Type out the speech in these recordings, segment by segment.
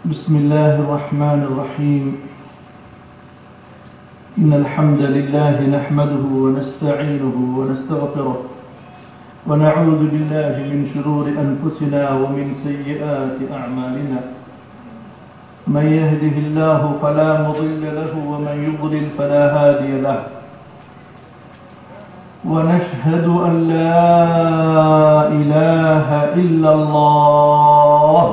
بسم الله الرحمن الرحيم إن الحمد لله نحمده ونستعينه ونستغفره ونعوذ بالله من شرور أنفسنا ومن سيئات أعمالنا من يهده الله فلا مضل له ومن يضلل فلا هادي له ونشهد أن لا إله إلا الله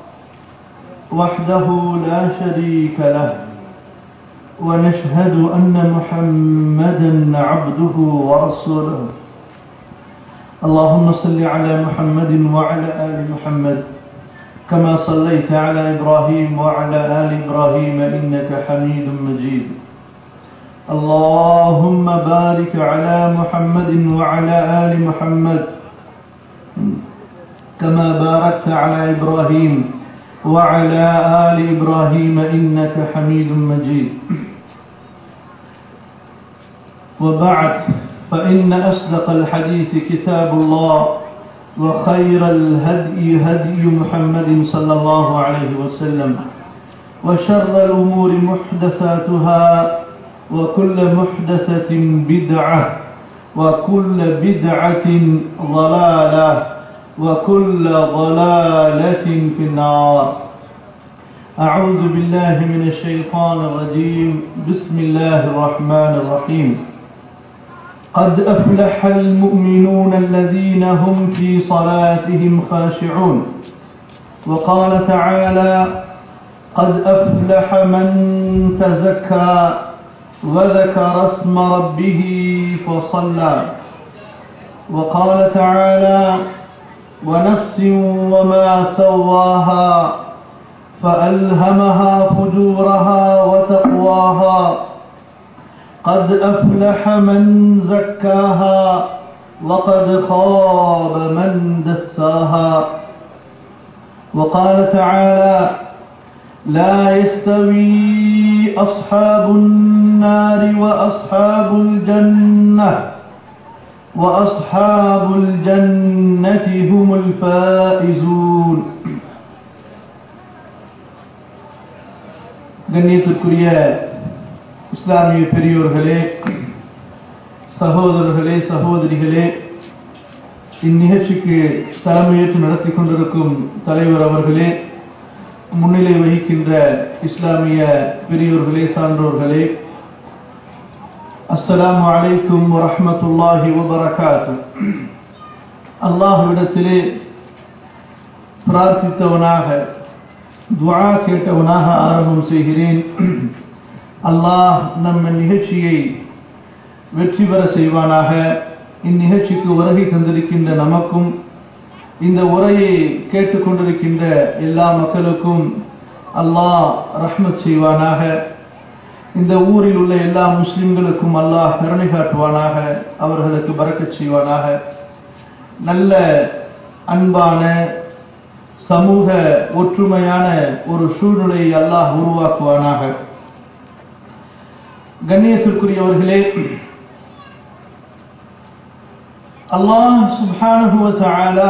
وحده لا شريك له ونشهد أن محمدا عبده ورسوله اللهم صل على محمد وعلى آل محمد كما صليت على إبراهيم وعلى آل إبراهيم إنك حميد مجيد اللهم بارك على محمد وعلى آل محمد كما باركت على إبراهيم وعلى آل إبراهيم إنك حميد مجيد وبعد فإن أصدق الحديث كتاب الله وخير الهدي هدي محمد صلى الله عليه وسلم وشر الأمور محدثاتها وكل محدثة بدعة وكل بدعة ضلالة وكل ضلالة في النار أعوذ بالله من الشيطان الرجيم بسم الله الرحمن الرحيم قد أفلح المؤمنون الذين هم في صلاتهم خاشعون وقال تعالى قد أفلح من تزكى وذكر اسم ربه فصلى وقال تعالى ونفس وما سواها فألهمها فجورها وتقواها قد أفلح من زكاها وقد خاب من دساها وقال تعالى لا يستوي أصحاب النار وأصحاب الجنة وأصحاب الجنة هم الفائزون கண்ணியத்திற்குரிய இஸ்லாமிய பெரியோர்களே சகோதரர்களே சகோதரிகளே இந்நிகழ்ச்சிக்கு தலைமையேற்று நடத்தி கொண்டிருக்கும் தலைவர் அவர்களே முன்னிலை வகிக்கின்ற இஸ்லாமிய பெரியோர்களே சான்றோர்களே அஸ்ஸலாமு அலைக்கும் வரஹமத்துல்லாஹி வபரகாத்து அல்லாஹுவிடத்திலே பிரார்த்தித்தவனாக துவா கேட்டவனாக ஆரம்பம் செய்கிறேன் அல்லாஹ் நம்ம நிகழ்ச்சியை வெற்றி பெற செய்வானாக இந்நிகழ்ச்சிக்கு வருகை தந்திருக்கின்ற நமக்கும் இந்த உரையை கேட்டுக்கொண்டிருக்கின்ற எல்லா மக்களுக்கும் அல்லாஹ் ரஹ்மத் செய்வானாக இந்த ஊரில் உள்ள எல்லா முஸ்லிம்களுக்கும் அல்லாஹ் கருணை காட்டுவானாக அவர்களுக்கு பறக்கச் செய்வானாக நல்ல அன்பான சமூக ஒற்றுமையான ஒரு சூழ்நிலையை அல்லாஹ் உருவாக்குவானாக கண்ணியத்திற்குரியவர்களே அல்லாஹ் சுபானுவ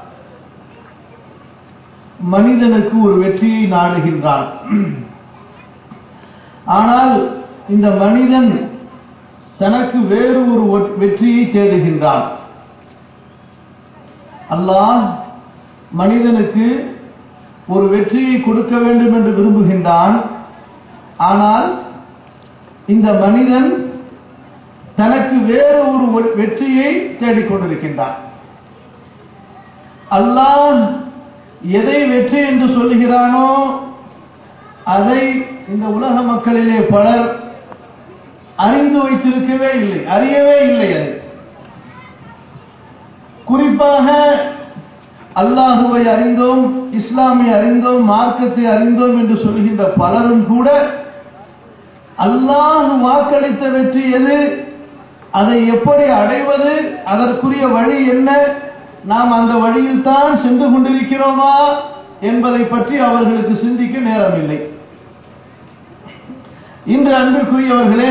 மனிதனுக்கு ஒரு வெற்றியை நாடுகின்றான் ஆனால் இந்த மனிதன் தனக்கு வேறு ஒரு வெற்றியை தேடுகின்றான் அல்லாஹ் மனிதனுக்கு ஒரு வெற்றியை கொடுக்க வேண்டும் என்று விரும்புகின்றான் ஆனால் இந்த மனிதன் தனக்கு வேறு ஒரு வெற்றியை தேடிக்கொண்டிருக்கின்றான் அல்லாஹ் எதை வெற்றி என்று சொல்லுகிறானோ அதை இந்த உலக மக்களிலே பலர் அறிந்து வைத்திருக்கவே இல்லை அறியவே இல்லை அது குறிப்பாக அல்லாஹுவை அறிந்தோம் இஸ்லாமை அறிந்தோம் மார்க்கத்தை அறிந்தோம் என்று சொல்கின்ற பலரும் கூட அல்லாஹ் வாக்களித்த வெற்றி எது அதை எப்படி அடைவது அதற்குரிய வழி என்ன நாம் அந்த வழியில் தான் சென்று கொண்டிருக்கிறோமா என்பதை பற்றி அவர்களுக்கு சிந்திக்க நேரமில்லை இன்று அன்பிற்குரியவர்களே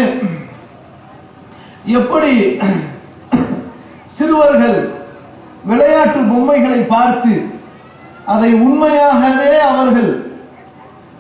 எப்படி சிறுவர்கள் விளையாட்டு பொம்மைகளை பார்த்து அதை உண்மையாகவே அவர்கள்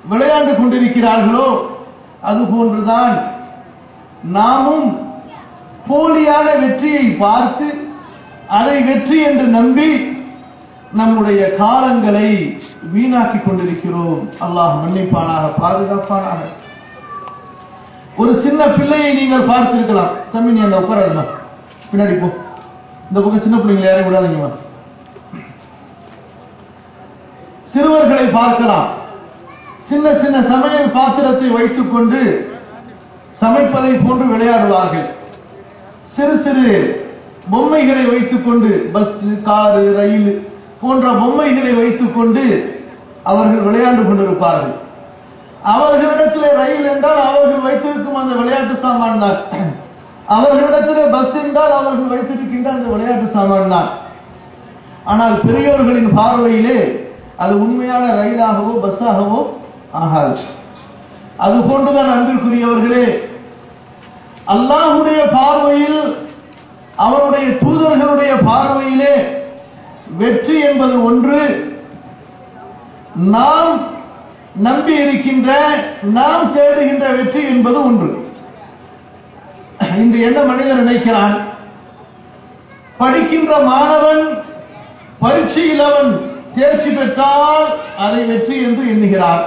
விளையாண்டு கொண்டிருக்கிறார்களோ அதுபோன்றுதான் நாமும் போலியான வெற்றியை பார்த்து அதை வெற்றி என்று நம்பி நம்முடைய காலங்களை வீணாக்கிக் கொண்டிருக்கிறோம் அல்லாஹ் மன்னிப்பானாக பாதுகாப்பானாக ஒரு சின்ன பிள்ளையை நீங்கள் பார்த்திருக்கலாம் தம்பி நீ அந்த உட்காராதுமா பின்னாடி போ இந்த பக்கம் சின்ன பிள்ளைங்களை யாரையும் விடாதீங்கம்மா சிறுவர்களை பார்க்கலாம் சின்ன சின்ன சமையல் பாத்திரத்தை வைத்துக் கொண்டு சமைப்பதை போன்று விளையாடுவார்கள் சிறு சிறு பொம்மைகளை வைத்துக் கொண்டு பஸ் காரு ரயில் போன்ற பொம்மைகளை வைத்துக் கொண்டு அவர்கள் விளையாண்டு கொண்டிருப்பார்கள் அவர்களிடத்திலே ரயில் என்றால் அவர்கள் வைத்திருக்கும் அந்த விளையாட்டு சாமான் தான் அவர்களிடத்திலே பஸ் என்றால் அவர்கள் வைத்திருக்கின்ற அந்த விளையாட்டு சாமான் தான் ஆனால் பெரியோர்களின் பார்வையிலே அது உண்மையான ரயிலாகவோ பஸ்ஸாகவோ ஆகாது அது போன்றுதான் அன்பிற்குரியவர்களே அல்லாஹுடைய பார்வையில் அவருடைய தூதர்களுடைய பார்வையிலே வெற்றி என்பது ஒன்று நாம் நம்பி இருக்கின்ற நாம் தேடுகின்ற வெற்றி என்பது ஒன்று இன்று என்ன மனிதன் நினைக்கிறான் படிக்கின்ற மாணவன் பரீட்சையில் அவன் தேர்ச்சி பெற்றால் அதை வெற்றி என்று எண்ணுகிறார்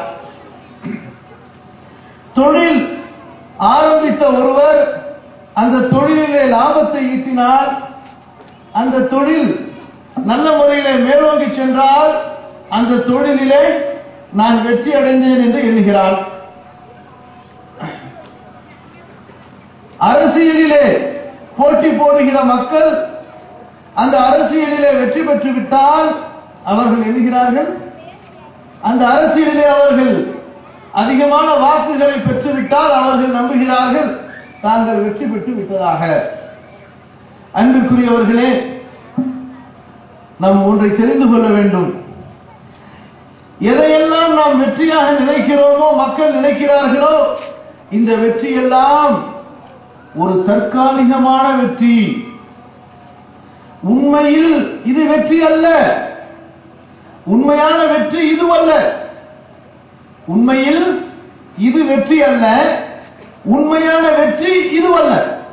தொழில் ஆரம்பித்த ஒருவர் அந்த தொழிலிலே லாபத்தை ஈட்டினால் அந்த தொழில் நல்ல முறையிலே மேலோங்கி சென்றால் அந்த தொழிலிலே நான் வெற்றி அடைந்தேன் என்று எண்ணுகிறார் அரசியலிலே போட்டி போடுகிற மக்கள் அந்த அரசியலிலே வெற்றி பெற்று விட்டால் அவர்கள் எண்ணுகிறார்கள் அந்த அரசியலிலே அவர்கள் அதிகமான வாக்குகளை பெற்றுவிட்டால் அவர்கள் நம்புகிறார்கள் தாங்கள் வெற்றி பெற்று விட்டதாக அன்பிற்குரியவர்களே நாம் ஒன்றை தெரிந்து கொள்ள வேண்டும் எதையெல்லாம் நாம் வெற்றியாக நினைக்கிறோமோ மக்கள் நினைக்கிறார்களோ இந்த வெற்றி எல்லாம் ஒரு தற்காலிகமான வெற்றி உண்மையில் இது வெற்றி அல்ல உண்மையான வெற்றி இதுவல்ல உண்மையில் இது வெற்றி அல்ல உண்மையான வெற்றி இதுவல்ல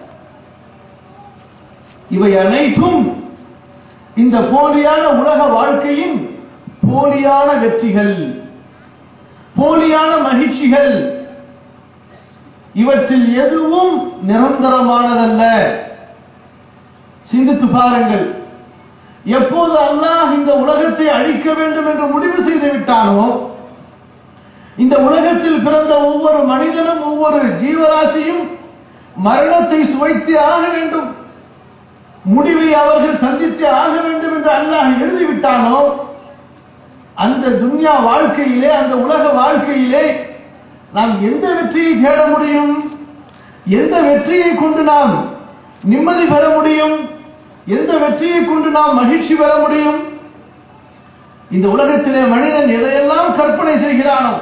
இவை அனைத்தும் இந்த போலியான உலக வாழ்க்கையின் போலியான வெற்றிகள் போலியான மகிழ்ச்சிகள் இவற்றில் எதுவும் நிரந்தரமானதல்ல சிந்தித்து பாருங்கள் எப்போது அல்லாஹ் இந்த உலகத்தை அழிக்க வேண்டும் என்று முடிவு செய்து விட்டானோ இந்த உலகத்தில் பிறந்த ஒவ்வொரு மனிதனும் ஒவ்வொரு ஜீவராசியும் மரணத்தை சுவைத்து ஆக வேண்டும் முடிவை அவர்கள் சந்தித்து ஆக வேண்டும் என்று அல்லாஹ் எழுதிவிட்டானோ அந்த துன்யா வாழ்க்கையிலே அந்த உலக வாழ்க்கையிலே நாம் எந்த வெற்றியை தேட முடியும் எந்த வெற்றியை கொண்டு நாம் நிம்மதி பெற முடியும் எந்த வெற்றியை கொண்டு நாம் மகிழ்ச்சி பெற முடியும் இந்த உலகத்திலே மனிதன் எதையெல்லாம் கற்பனை செய்கிறானோ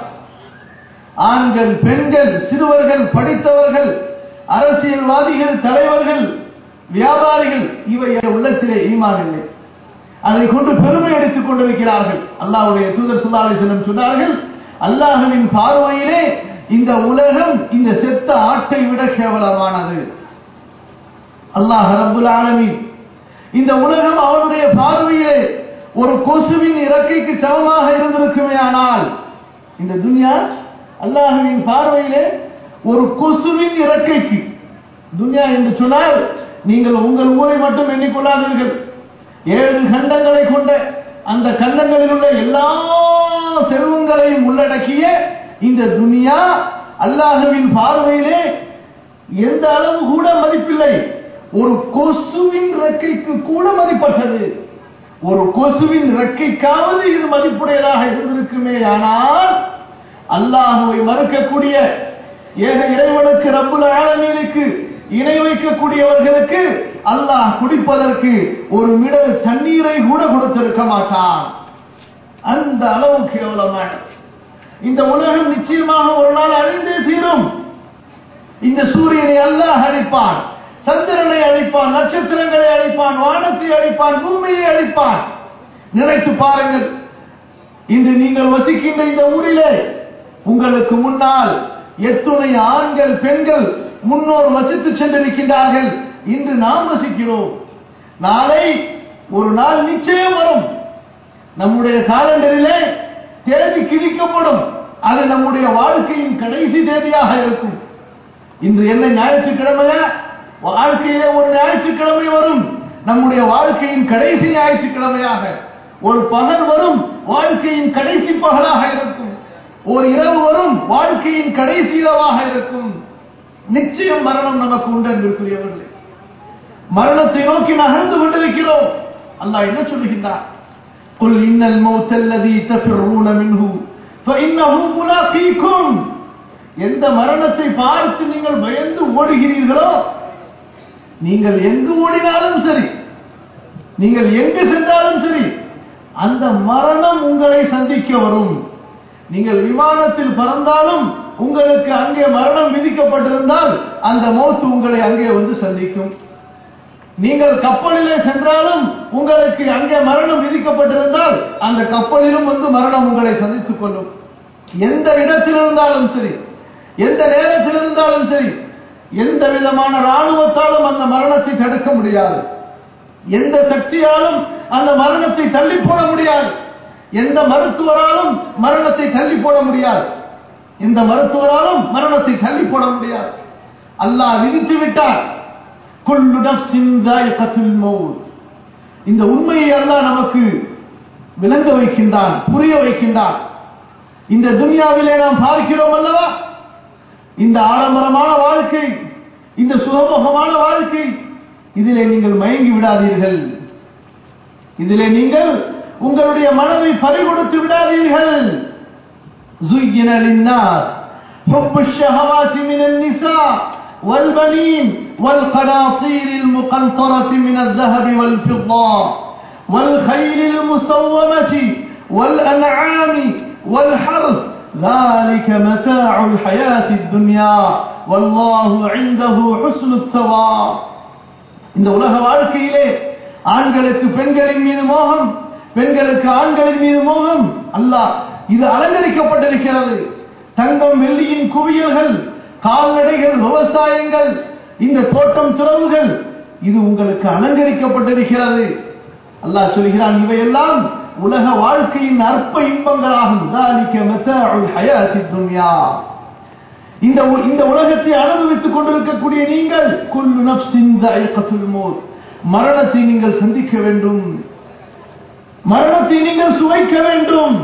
ஆண்கள் பெண்கள் சிறுவர்கள் படித்தவர்கள் அரசியல்வாதிகள் தலைவர்கள் வியாபாரிகள் இவை உள்ளத்திலே ஈமான் இல்லை அதை கொண்டு பெருமை அடித்துக் கொண்டிருக்கிறார்கள் அல்லாஹ்வுடைய தூதர் சுல்லாலை செல்லும் சொன்னார்கள் அல்லாஹுவின் பார்வையிலே இந்த உலகம் இந்த செத்த ஆட்டை விட கேவலமானது அல்லாஹ் ரப்புல் ஆலமீன் இந்த உலகம் அவனுடைய பார்வையிலே ஒரு கொசுவின் இறக்கைக்கு சமமாக இருந்திருக்குமே ஆனால் இந்த துன்யா அல்லாஹுவின் பார்வையிலே ஒரு கொசுவின் இறக்கைக்கு துன்யா என்று சொன்னால் நீங்கள் உங்கள் ஊரை மட்டும் எண்ணிக்கொள்ளாதீர்கள் ஏழு கண்டங்களை கொண்ட அந்த கண்டங்களில் உள்ள எல்லா செல்வங்களையும் உள்ளடக்கிய இந்த துனியா அல்லாஹுவின் பார்வையிலே எந்த அளவு கூட மதிப்பில்லை ஒரு கொசுவின் ரெக்கைக்கு கூட மதிப்பற்றது ஒரு கொசுவின் ரெக்கைக்காவது இது மதிப்புடையதாக இருந்திருக்குமே ஆனால் அல்லாஹுவை மறுக்கக்கூடிய ஏக இறைவனுக்கு ரப்புல் ஆலமீனுக்கு இணை வைக்கக்கூடியவர்களுக்கு அல்லாஹ் குடிப்பதற்கு ஒரு மிடல் தண்ணீரை கூட கொடுத்திருக்க மாட்டான் அந்த அளவு கேவலமான இந்த உலகம் நிச்சயமாக ஒரு நாள் அழிந்தே தீரும் இந்த சூரியனை அல்லாஹ் அழிப்பான் சந்திரனை அழிப்பான் நட்சத்திரங்களை அழிப்பான் வானத்தை அழிப்பான் பூமியை அழிப்பான் நினைத்து பாருங்கள் இன்று நீங்கள் வசிக்கின்ற இந்த ஊரிலே உங்களுக்கு முன்னால் எத்துணை ஆண்கள் பெண்கள் முன்னோர் வசித்து சென்றிருக்கின்றார்கள் இன்று நாம் வசிக்கிறோம் நாளை ஒரு நாள் நிச்சயம் வரும் நம்முடைய காலண்டரிலே தேதி கிழிக்கப்படும் அது நம்முடைய வாழ்க்கையின் கடைசி தேதியாக இருக்கும் இன்று என்ன ஞாயிற்றுக்கிழமையா வாழ்க்கையிலே ஒரு ஞாயிற்றுக்கிழமை வரும் நம்முடைய வாழ்க்கையின் கடைசி ஞாயிற்றுக்கிழமையாக ஒரு பகல் வரும் வாழ்க்கையின் கடைசி பகலாக இருக்கும் ஒரு இரவு வரும் வாழ்க்கையின் கடைசி இரவாக இருக்கும் நிச்சயம் மரணம் நமக்கு உண்டு என்பதற்குரியவர்களே மரணத்தை நோக்கி நகர்ந்து கொண்டிருக்கிறோம் அல்லாஹ் என்ன சொல்லுகின்றார் قل إن الموت الذي تفرون منه فإنه ملاقيكم எந்த மரணத்தை பார்த்து நீங்கள் பயந்து ஓடுகிறீர்களோ நீங்கள் எங்கு ஓடினாலும் சரி நீங்கள் எங்கு சென்றாலும் சரி அந்த மரணம் உங்களை சந்திக்க வரும் நீங்கள் விமானத்தில் பறந்தாலும் உங்களுக்கு அங்கே மரணம் விதிக்கப்பட்டிருந்தால் அந்த மௌத்து உங்களை அங்கே வந்து சந்திக்கும் நீங்கள் கப்பலிலே சென்றாலும் உங்களுக்கு அங்கே மரணம் விதிக்கப்பட்டிருந்தால் அந்த கப்பலிலும் வந்து மரணம் உங்களை சந்தித்துக் கொள்ளும் எந்த இடத்தில் இருந்தாலும் சரி எந்த நேரத்தில் இருந்தாலும் சரி எந்த விதமான ராணுவத்தாலும் அந்த மரணத்தை தடுக்க முடியாது எந்த சக்தியாலும் அந்த மரணத்தை தள்ளி போட முடியாது எந்த மருத்துவராலும் மரணத்தை தள்ளி போட முடியாது எந்த மருத்துவராலும் மரணத்தை தள்ளி போட முடியாது அல்லாஹ் விதித்து விட்டார் குல்லு நஃப்ஸின் தாயிகத்துல் மௌத் இந்த உண்மையை அல்லாஹ் நமக்கு விளங்க வைக்கின்றான் புரிய வைக்கின்றான் இந்த துனியாவிலே நாம் பார்க்கிறோம் அல்லவா இந்த ஆடம்பரமான வாழ்க்கை இந்த சுகமுகமான வாழ்க்கை இதிலே நீங்கள் மயங்கி விடாதீர்கள் இதிலே நீங்கள் உங்களுடைய மனதை பறிகொடுத்து விடாதீர்கள் زين للناس حب الشهوات من النساء والبنين والقناطير المقنطرة من الذهب والفضة والخيل المسومة والأنعام والحرث ذلك متاع الحياة الدنيا والله عنده حسن الثواب இந்த உலக வாழ்க்கையிலே ஆண்களுக்கு பெண்களின் மீது மோகம் பெண்களுக்கு ஆண்களின் மீது மோகம் அல்லாஹ் இது அலங்கரிக்கப்பட்டிருக்கிறது தங்கம் வெள்ளியின் குவியல்கள் கால்நடைகள் விவசாயங்கள் இந்த தோட்டம் துறவுகள் இது உங்களுக்கு அலங்கரிக்கப்பட்டிருக்கிறது அல்லாஹ் சொல்கிறான் இவையெல்லாம் உலக வாழ்க்கையின் அற்ப இன்பங்களாகும் ذلك متاع الحياة الدنيا இந்த இந்த உலகத்தை அனுபவித்துக் கொண்டிருக்கக்கூடிய நீங்கள் குல்லு நப்சின் தாயிகத்துல் மௌத் மரணத்தை நீங்கள் சந்திக்க வேண்டும் மரணத்தை நீங்கள் சுவைக்க வேண்டும்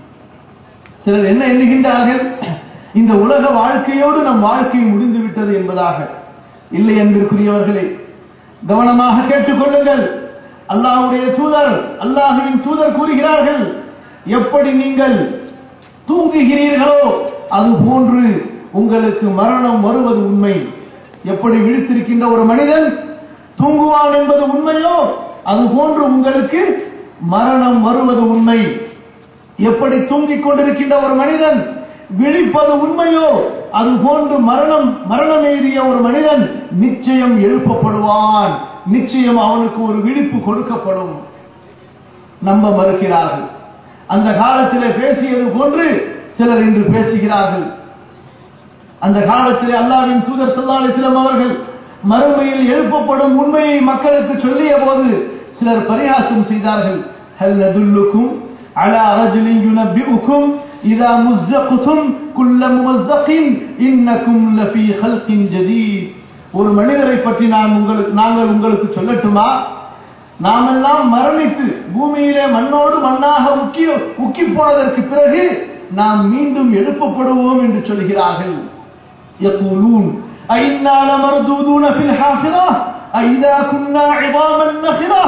சிலர் என்ன எண்ணுகின்றார்கள் இந்த உலக வாழ்க்கையோடு நம் வாழ்க்கை முடிந்து விட்டது என்பதாக இல்லை என்பதற்குரியவர்களே கவனமாக கேட்டுக்கொள்ளுங்கள் அல்லாஹுடைய தூதர் அல்லாஹுவின் தூதர் கூறுகிறார்கள் எப்படி நீங்கள் தூங்குகிறீர்களோ அது போன்று உங்களுக்கு மரணம் வருவது உண்மை எப்படி விழித்திருக்கின்ற ஒரு மனிதன் தூங்குவான் என்பது உண்மையோ அது போன்று உங்களுக்கு மரணம் வருவது உண்மை எப்படி தூங்கிக் கொண்டிருக்கின்ற ஒரு மனிதன் விழிப்பது உண்மையோ அது போன்று மரணம் மரணம் எய்திய ஒரு மனிதன் நிச்சயம் எழுப்பப்படுவான் நிச்சயம் அவனுக்கு ஒரு விழிப்பு கொடுக்கப்படும் நம்ப மறுக்கிறார்கள் அந்த காலத்திலே பேசியது போன்று சிலர் இன்று பேசுகிறார்கள் அந்த காலத்திலே அல்லாவின் தூதர் சொல்லாலிசிலம் அவர்கள் மறுமையில் எழுப்பப்படும் உண்மையை மக்களுக்கு சொல்லிய போது சிலர் பரிகாசம் செய்தார்கள் ஹல் நதுல்லுக்கும் على رجل ينبئكم إذا مزقتم كل ممزق إنكم لفي خلق جديد ஒரு மனிதரை பற்றி நான் உங்களுக்கு நாங்கள் உங்களுக்கு சொல்லட்டுமா நாமெல்லாம் மரணித்து பூமியிலே மண்ணோடு மண்ணாக உக்கி உக்கி போனதற்கு பிறகு நாம் மீண்டும் எழுப்பப்படுவோம் என்று சொல்கிறார்கள் يقولون أئنا لمردودون في الحافرة أئذا كنا عظاما نخرة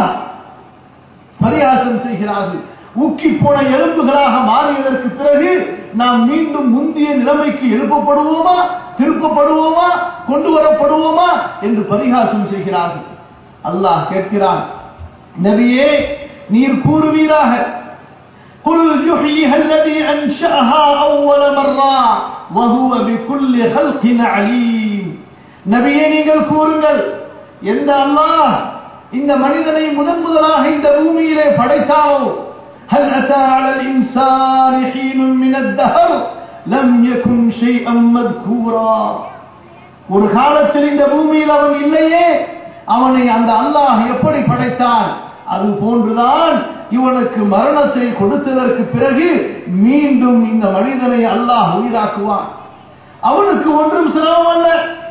பரியாசம் செய்கிறார்கள் ஊக்கி போன எலும்புகளாக மாறியதற்கு பிறகு நாம் மீண்டும் முந்திய நிலைமைக்கு எழுப்பப்படுவோமா திருப்பப்படுவோமா கொண்டு வரப்படுவோமா என்று பரிகாசம் செய்கிறார்கள் அல்லாஹ் கேட்கிறான் நபியே நீர் கூறுவீராக قل يحييها الذي أنشأها أول مرة وهو بكل خلق عليم நபியே நீங்கள் கூறுங்கள் எந்த அல்லாஹ் இந்த மனிதனை முதன் முதலாக இந்த பூமியிலே படைத்தாரோ هل أتى على الإنسان حين من الدهر லம் யகுன் ஷைஅம் மத்கூரா ஒரு காலத்தில் இந்த பூமியில் அவன் இல்லையே அவனை அந்த அல்லாஹ் எப்படி படைத்தான் அது போன்றுதான் இவனுக்கு மரணத்தை கொடுத்ததற்கு பிறகு மீண்டும் இந்த மனிதனை அல்லாஹ் உயிராக்குவான் அவனுக்கு ஒன்றும் சிரமம் அல்ல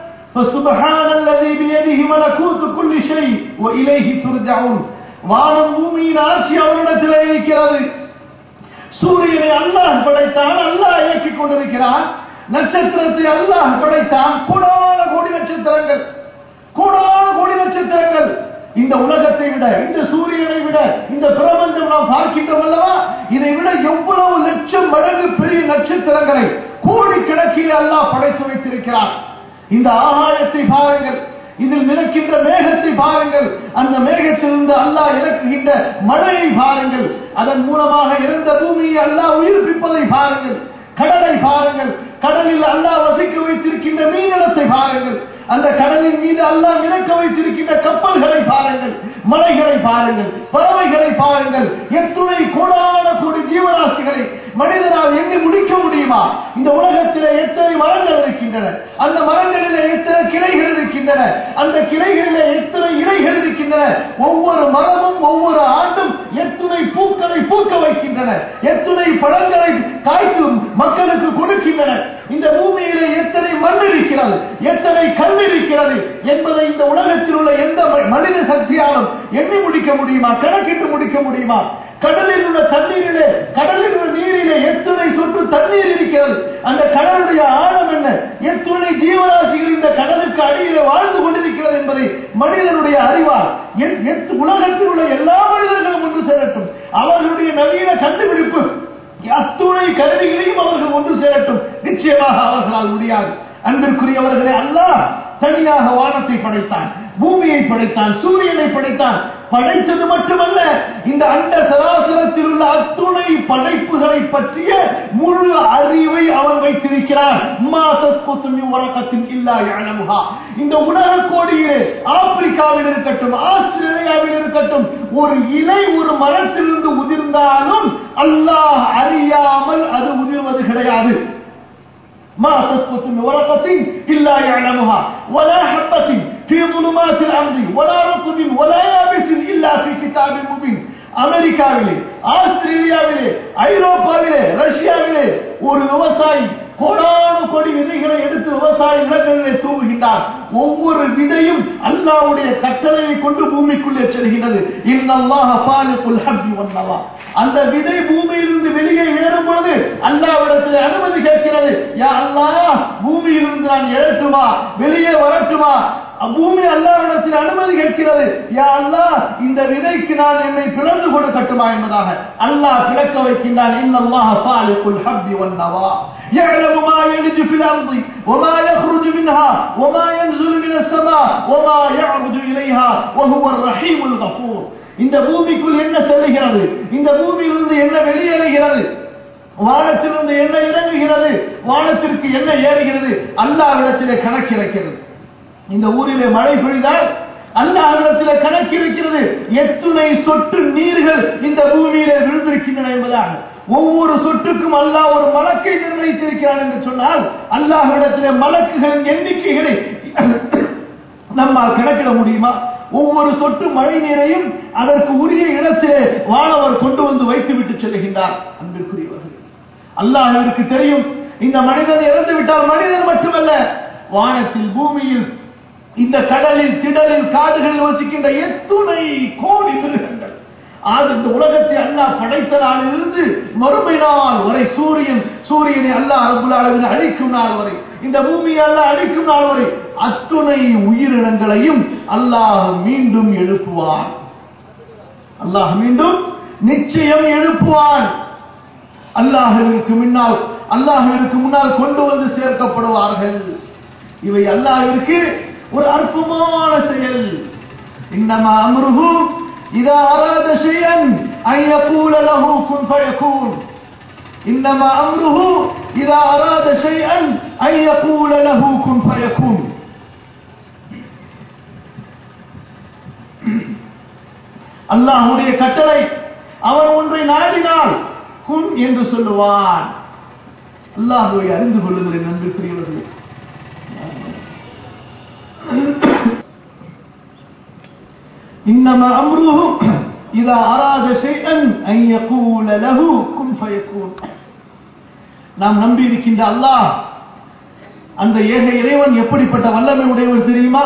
فسبحان الذي بيده ملكوت كل شيء وإليه ترجعون வானம் பூமியின் ஆட்சி அவனிடத்தில் இருக்கிறது சூரியனை அல்லாஹ் படைத்தான் அல்லாஹ் இயக்கிக் கொண்டிருக்கிறான் நட்சத்திரத்தை அல்லாஹ் படைத்தான் கோடான கோடி நட்சத்திரங்கள் கோடான கோடி நட்சத்திரங்கள் இந்த உலகத்தை விட இந்த சூரியனை விட இந்த பிரபஞ்சம் நாம் பார்க்கின்றோம் அல்லவா இதை விட எவ்வளவு லட்சம் மடங்கு பெரிய நட்சத்திரங்களை கோடிக்கணக்கில் அல்லாஹ் படைத்து வைத்திருக்கிறார் இந்த ஆகாயத்தை பாருங்கள் இதில் மிதக்கின்ற மேகத்தை பாருங்கள் அந்த மேகத்திலிருந்து அல்லாஹ் இறக்குகின்ற மழையை பாருங்கள் அதன் மூலமாக இருந்த பூமியை அல்லாஹ் உயிர்ப்பிப்பதை பாருங்கள் கடலை பாருங்கள் கடலில் அல்லாஹ் வசிக்க வைத்திருக்கின்ற மீனிடத்தை பாருங்கள் அந்த கடலின் மீது அல்லாஹ் மிதக்க வைத்திருக்கின்ற கப்பல்களை பாருங்கள் மலைகளை பாருங்கள் பறவைகளை பாருங்கள் எத்துணை கோடான கோடி ஜீவராசிகளை மனிதனால் எண்ணி முடிக்க முடியுமா இந்த உலகத்திலே எத்தனை மரங்கள் இருக்கின்றன அந்த மரங்களிலே எத்தனை கிளைகள் இருக்கின்றன அந்த கிளைகளிலே எத்தனை இலைகள் இருக்கின்றன ஒவ்வொரு மரமும் ஒவ்வொரு ஆண்டும் எத்துணை பூக்களை பூக்க வைக்கின்றன எத்துணை பழங்களை காய்த்து மக்களுக்கு கொடுக்கின்றன இந்த பூமியிலே எத்தனை மண் இருக்கிறது எத்தனை கல் இருக்கிறது என்பதை இந்த உலகத்தில் உள்ள எந்த மனித சக்தியாலும் எண்ணி முடிக்க முடியுமா கணக்கிட்டு முடிக்க முடியுமா கடலில் உள்ள தண்ணீரிலே கடலில் உள்ள நீரிலே எத்தனை சொட்டு தண்ணீர் இருக்கிறது அந்த கடலுடைய ஆழம் என்ன எத்துணை ஜீவராசிகள் இந்த கடலுக்கு அடியிலே வாழ்ந்து கொண்டிருக்கிறது என்பதை மனிதனுடைய அறிவால் உலகத்தில் உள்ள எல்லா மனிதர்களும் ஒன்று சேரட்டும் அவர்களுடைய நவீன கண்டுபிடிப்பு அத்துணை கருவிகளையும் அவர்கள் ஒன்று சேரட்டும் நிச்சயமாக அவர்களால் முடியாது அன்பிற்குரியவர்களே அல்லாஹ் தனியாக வானத்தை படைத்தான் பூமியை படைத்தான் சூரியனை படைத்தான் படைத்தது மட்டுமல்ல இந்த அண்ட சராசரத்தில் உள்ள அத்துணை படைப்புகளை பற்றிய முழு அறிவை அவன் வைத்திருக்கிறான் வழக்கத்தின் இல்லா யானமுகா இந்த உலக கோடியிலே ஆப்பிரிக்காவில் இருக்கட்டும் ஆஸ்திரேலியாவில் இருக்கட்டும் ஒரு இலை ஒரு மரத்திலிருந்து உதிர்ந்தாலும் அல்லாஹ் அறியாமல் அது உதிர்வது கிடையாது ما تسقط من ورقة إلا يعلمها ولا حبة في ظلمات الأرض ولا رطب ولا يابس إلا في كتاب مبين அமெரிக்காவிலே ஆஸ்திரேலியாவிலே ஐரோப்பாவிலே ரஷ்யாவிலே ஒரு விவசாயி கோடானு கோடி விதைகளை எடுத்து விவசாய நிலங்களிலே தூவுகின்றார் ஒவ்வொரு விதையும் அல்லாவுடைய கட்டளையை கொண்டு பூமிக்குள்ளே செல்கின்றது அந்த விதை பூமியிலிருந்து வெளியே ஏறும் பொழுது அல்லாவிடத்தில் அனுமதி கேட்கிறது யா அல்லாஹ் பூமியிலிருந்து நான் எழட்டுமா வெளியே வரட்டுமா பூமி அல்லாவிடத்தில் அனுமதி கேட்கிறது யா அல்லாஹ் இந்த விதைக்கு நான் என்னை பிளந்து கொடுக்கட்டுமா என்பதாக அல்லாஹ் பிளக்க வைக்கின்றான் இன்னல்லாஹ சாலிகுல் ஹப்பி வன்னவா يعلم ما يلج في الأرض وما يخرج منها وما ينزل من السماء وما يعرج إليها وهو الرحيم الغفور இந்த பூமிக்குள் என்ன செல்லுகிறது இந்த பூமியிலிருந்து என்ன வெளியேறுகிறது வானத்திலிருந்து என்ன இறங்குகிறது வானத்திற்கு என்ன ஏறுகிறது அல்லாவிடத்திலே கணக்கிறக்கிறது இந்த ஊரிலே மழை பொழிந்தால் அல்லாஹிடத்தில் கணக்கு இருக்கிறது எத்துணை சொட்டு நீர்கள் இந்த பூமியிலே விழுந்திருக்கின்றன என்பதாக ஒவ்வொரு சொட்டுக்கும் அல்லாஹ் ஒரு மலக்கை நிர்ணயித்திருக்கிறான் என்று சொன்னால் அல்லாஹிடத்திலே மலக்குகளின் எண்ணிக்கைகளை நம்மால் கணக்கிட முடியுமா ஒவ்வொரு சொட்டு மழை நீரையும் அதற்கு உரிய இடத்திலே வானவர் கொண்டு வந்து வைத்துவிட்டு செல்கின்றார் அன்பிற்குரியவர்கள் அல்லாஹிற்கு தெரியும் இந்த மனிதன் இறந்து விட்டால் மனிதன் மட்டுமல்ல வானத்தில் பூமியில் இந்த கடலில் திடலில் காடுகளில் வசிக்கின்ற எத்துணை கோடி மிருகங்கள் ஆக இந்த உலகத்தை அல்லாஹ் படைத்த நாளிலிருந்து மறுமை நாள் வரை சூரியன் சூரியனை அல்லாஹ் அபுல் அளவில் அழிக்கும் நாள் வரை இந்த பூமியை அல்லாஹ் அழிக்கும் நாள் வரை அத்துணை உயிரினங்களையும் அல்லாஹ் மீண்டும் எழுப்புவான் அல்லாஹ் மீண்டும் நிச்சயம் எழுப்புவான் அல்லாஹிற்கு முன்னால் அல்லாஹிற்கு முன்னால் கொண்டு வந்து சேர்க்கப்படுவார்கள் இவை அல்லாஹிற்கு ஒரு அற்புதமான செயல் இன்னமா அம்ருஹு இதா அராத ஷையன் أن يقول له كن فيكون إنما أمره إذا أراد شيئا أن يقول له كن فيكون அல்லாஹுடைய கட்டளை அவன் ஒன்றை நாடினால் குன் என்று சொல்லுவான் அல்லாஹுவை அறிந்து கொள்ளுங்கள் நம்பிக்கையவர்களே إنما أمره إذا أراد شيئا أن يقول له كن فيكون நாம் நம்பி இருக்கின்ற அல்லாஹ் அந்த ஏக இறைவன் எப்படிப்பட்ட வல்லமை உடையவர் தெரியுமா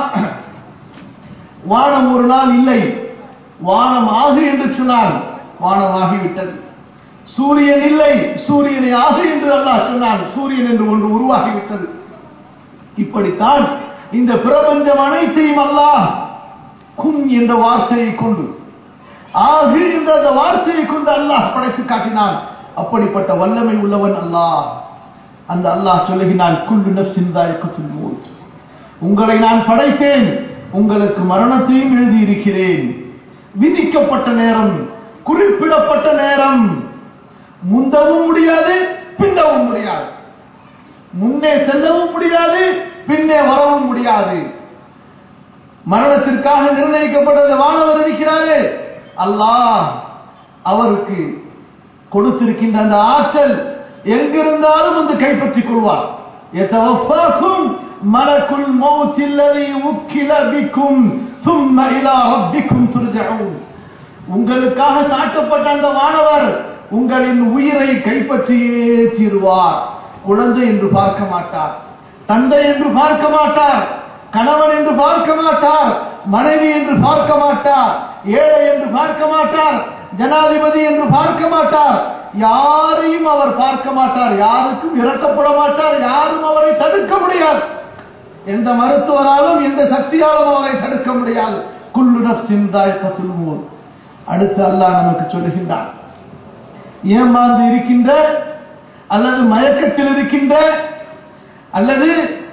வானம் ஒரு நாள் இல்லை வானம் ஆகு என்று சொன்னால் வானம் ஆகிவிட்டது சூரியன் இல்லை சூரியனை ஆகு என்று அல்லாஹ் சொன்னான் சூரியன் என்று ஒன்று உருவாகிவிட்டது இப்படித்தான் இந்த பிரபஞ்சம் அனைத்தையும் அல்லாஹ் கும் என்ற வார்த்தையை கொண்டு ஆகு என்ற அந்த வார்த்தையை கொண்டு அல்லாஹ் படைத்து காட்டினான் அப்படிப்பட்ட வல்லமை உள்ளவன் அல்லாஹ் அந்த அல்லாஹ் சொல்லுகிறான் குல்லு நப்சின் தாய்க்கத்தில் மூத் உங்களை நான் படைத்தேன் உங்களுக்கு மரணத்தையும் எழுதியிருக்கிறேன் விதிக்கப்பட்ட நேரம் குறிப்பிடப்பட்ட நேரம் முந்தவும் முடியாது பின்னவும் முடியாது முன்னே செல்லவும் முடியாது பின்னே வரவும் முடியாது மரணத்திற்காக நிர்ணயிக்கப்பட்டது வானவர் இருக்கிறாரே அல்லாஹ் அவருக்கு கொடுத்திருக்கின்ற அந்த ஆற்றல் எங்கிருந்தாலும் வந்து கைப்பற்றிக் கொள்வார் எத்தவஃபாக்கும் மலக்குல் மௌத்தில்லதி உக்கில பிக்கும் ثم الى ربكم ترجعون உங்களுக்காக சாட்டப்பட்ட அந்த வானவர் உங்களின் உயிரை கைப்பற்றியே தீருவார் குழந்தை என்று பார்க்க மாட்டார் தந்தை என்று பார்க்க மாட்டார் கணவன் என்று பார்க்க மாட்டார் மனைவி என்று பார்க்க மாட்டார் ஏழை என்று பார்க்க மாட்டார் ஜனாதிபதி என்று பார்க்க மாட்டார் யாரையும் அவர் பார்க்க மாட்டார் யாருக்கும் இறக்கப்பட மாட்டார் யாரும் அவரை தடுக்க முடியாது எந்த மருத்துவராலும் எந்த சக்தியாலும் அவரை தடுக்க முடியாது குள்ளுடர் சிந்தாய் பத்துல்மோர் அடுத்து அல்லாஹ் நமக்கு சொல்லுகின்றான் ஏமாந்து இருக்கின்ற அல்லது மயக்கத்தில் இருக்கின்ற அல்லது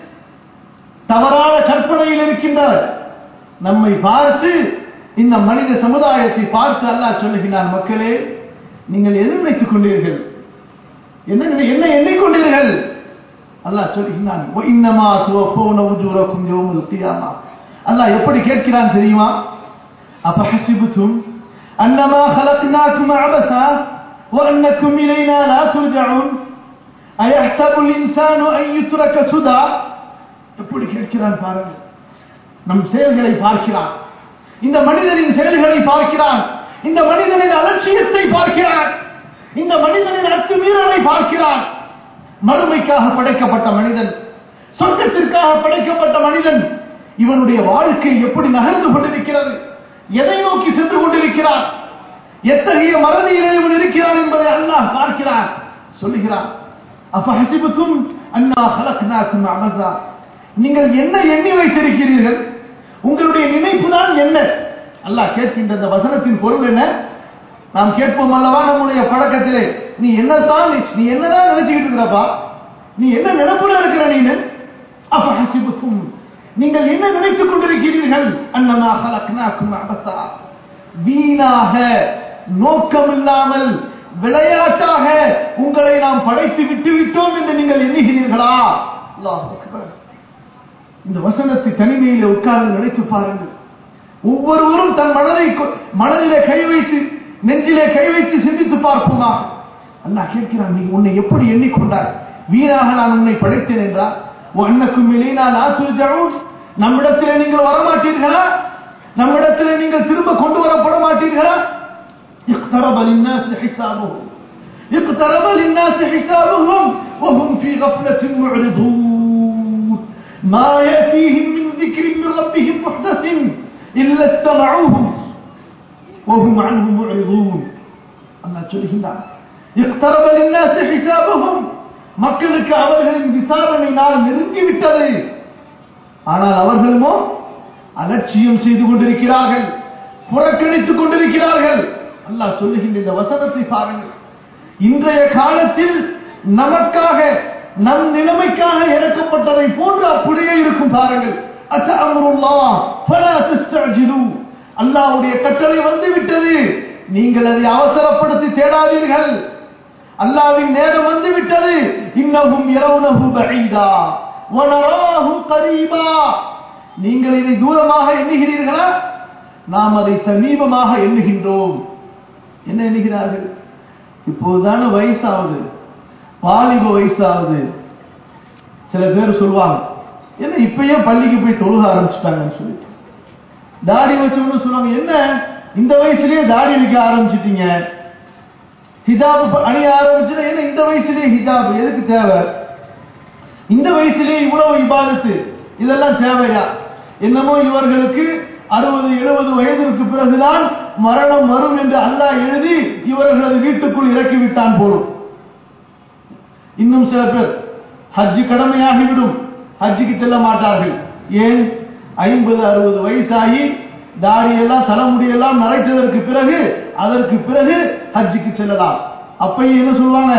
தவறான கற்பனையில் இருக்கின்றவர் நம்மை பார்த்து இந்த மனித சமுதாயத்தை பார்த்து அல்லாஹ் சொல்லுகிறான் மக்களே நீங்கள் எது நினைத்துக் கொண்டீர்கள் என்ன நினை- என்ன எண்ணிக்கொண்டீர்கள் அல்லாஹ் சொல்லுகிறான் "வ இன்னமா துவஃபௌன உஜூரக்கும் யௌமல் கியாமா அல்லாஹ் எப்படி கேட்கிறான் தெரியுமா அபஹசிபுதும் அன்னமா خلقناكم عبثا وانكم الينا لا ترجعون ايحسب الانسان ان يترك سدى எப்படி கேட்கிறான் பாருங்க நம் செயல்களை பார்க்கிறான் இந்த மனிதனின் செயல்களை பார்க்கிறான் இந்த மனிதனின் அலட்சியத்தை பார்க்கிறான் இந்த மனிதனின் அத்துமீறலை பார்க்கிறான் மறுமைக்காக படைக்கப்பட்ட மனிதன் சொர்க்கத்திற்காக படைக்கப்பட்ட மனிதன் இவனுடைய வாழ்க்கை எப்படி நகர்ந்து கொண்டிருக்கிறது எதை நோக்கி சென்று கொண்டிருக்கிறான் எத்தகைய மறதியிலே இவன் இருக்கிறான் என்பதை அல்லாஹ் பார்க்கிறான் சொல்லுகிறான் அப்ப ஹசிபுக்கும் அண்ணா ஹலக்னாக்கும் அமர்தா நீங்கள் என்ன எண்ணி வைத்திருக்கிறீர்கள் உங்களுடைய நினைப்பு தான் என்ன அல்லாஹ் கேட்கின்ற அந்த வசனத்தின் பொருள் என்ன நாம் கேட்போம் அல்லவா நம்முடைய பழக்கத்திலே நீ என்னதான் நீ என்னதான் நினைச்சுக்கிட்டு இருக்கிறப்பா நீ என்ன நினைப்புல இருக்கிற நீனு அப்ப ஹசிபுக்கும் நீங்கள் என்ன நினைத்துக் கொண்டிருக்கிறீர்கள் அன்னமா ஹலக்னாக்கும் அபத்தா வீணாக நோக்கம் இல்லாமல் விளையாட்டாக உங்களை நாம் படைத்து விட்டு விட்டோம் என்று நீங்கள் எண்ணுகிறீர்களா அல்லாஹ் அக்பர் இந்த வசனத்தை தனிமையிலே உட்கார்ந்து நினைத்து பாருங்கள் ஒவ்வொருவரும் தன் மனதை கொ- மனதிலே கை வைத்து நெஞ்சிலே கை வைத்து சிந்தித்து பார்ப்போமா அல்லாஹ் கேட்கிறான் நீ உன்னை எப்படி எண்ணிக்கொண்டாய் வீணாக நான் உன்னை படைத்தேன் என்றால் அன்னக்கும் நான் ஆசுரிஜவும் நம்மிடத்திலே நீங்கள் வரமாட்டீர்களா நம்மிடத்திலே நீங்கள் திரும்ப கொண்டு வரப்பட மாட்டீர்களா اقترب للناس حسابهم اقترب للناس حسابهم وهم في غفلة معرضون ما يأتيهم من ذكر من ربهم محدث إلا استمعوه وهم عنه معرضون أما சொல்லுகின்றார் اقترب للناس حسابهم மக்களுக்கு அவர்களின் விசாரணை நாள் நெருங்கிவிட்டது ஆனால் அவர்களுமோ அலட்சியம் செய்து கொண்டிருக்கிறார்கள் புறக்கணித்துக் கொண்டிருக்கிறார்கள் அல்லாஹ் சொல்லுகின்ற இந்த வசனத்தை பாருங்கள் இன்றைய காலத்தில் நமக்காக நம் நிலைமைக்காக இறக்கப்பட்டதை போன்று அப்படியே இருக்கும் பாருங்கள் அத்தஅம்ருல்லாஹ் ஃபலா தஸ்தஅஜிலு அல்லாஹ்வுடைய கட்டளை வந்து விட்டது நீங்கள் அதை அவசரப்படுத்தி தேடாதீர்கள் அல்லாஹ்வின் நேரம் வந்து விட்டது இன்னஹும் யரவுனஹு பஈதா வனராஹு கரீபா நீங்கள் இதை தூரமாக எண்ணுகிறீர்களா நாம் அதை சமீபமாக எண்ணுகின்றோம் என்ன எண்ணுகிறார்கள் இப்போதுதானே வயசாகுது வாலிப வயசாகுது சில பேர் சொல்லுவாங்க என்ன இப்பயே பள்ளிக்கு போய் தொழுக ஆரம்பிச்சுட்டாங்கன்னு சொல்லிட்டு தாடி வச்சவங்க சொல்லுவாங்க என்ன இந்த வயசுலயே தாடி வைக்க ஆரம்பிச்சிட்டீங்க ஹிஜாப் அணிய ஆரம்பிச்சுன்னா என்ன இந்த வயசுலயே ஹிஜாப் எதுக்கு தேவை இந்த வயசுலயே இவ்வளவு இபாதத்து இதெல்லாம் தேவையா என்னமோ இவர்களுக்கு அறுபது எழுபது வயதிற்கு பிறகுதான் மரணம் வரும் என்று அல்லாஹ் எழுதி இவர்களது வீட்டுக்குள் இறக்கி விட்டான் போலும் இன்னும் சில பேர் ஹஜ்ஜு கடமையாகிவிடும் ஹஜ்ஜுக்கு செல்ல மாட்டார்கள் ஏன் ஐம்பது அறுபது வயசாகி தாடியெல்லாம் தலைமுடியெல்லாம் நரைத்ததற்கு பிறகு அதற்கு பிறகு ஹஜ்ஜுக்கு செல்லலாம் அப்பையும் என்ன சொல்லுவாங்க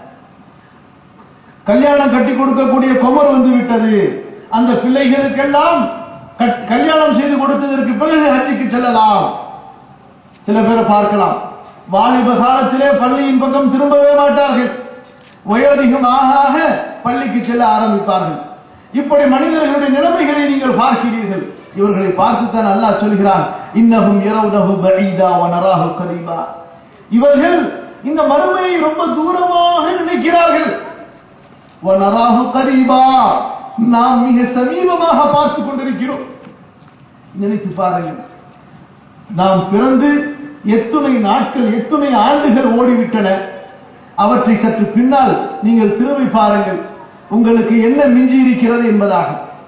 கல்யாணம் கட்டி கொடுக்கக்கூடிய குமர் வந்து விட்டது அந்த பிள்ளைகளுக்கெல்லாம் கட்- கல்யாணம் செய்து கொடுத்ததற்கு பிறகு ஹஜ்ஜுக்கு செல்லலாம் சில பேரை பார்க்கலாம் வாலிப காலத்திலே பள்ளியின் பக்கம் திரும்பவே மாட்டார்கள் வயோதிகம் ஆக ஆக பள்ளிக்கு செல்ல ஆரம்பிப்பார்கள் இப்படி மனிதர்களுடைய நிலைமைகளை நீங்கள் பார்க்கிறீர்கள் இவர்களை பார்த்துத்தான் அல்லாஹ் சொல்கிறான் இன்னஹும் இரவுனஹு பஈதா வ நராஹு கரீபா இவர்கள் இந்த மறுமையை ரொம்ப தூரமாக நினைக்கிறார்கள் வ நராஹு கரீபா நாம் மிக சமீபமாக பார்த்துக் கொண்டிருக்கிறோம் நினைத்து பாருங்கள் நாம் பிறந்து எத்துணை நாட்கள் எத்துணை ஆண்டுகள் ஓடிவிட்டன அவற்றை சற்று பின்னால் நீங்கள் திரும்பி பாருங்கள் உங்களுக்கு என்ன மிஞ்சி இருக்கிறது என்பதாக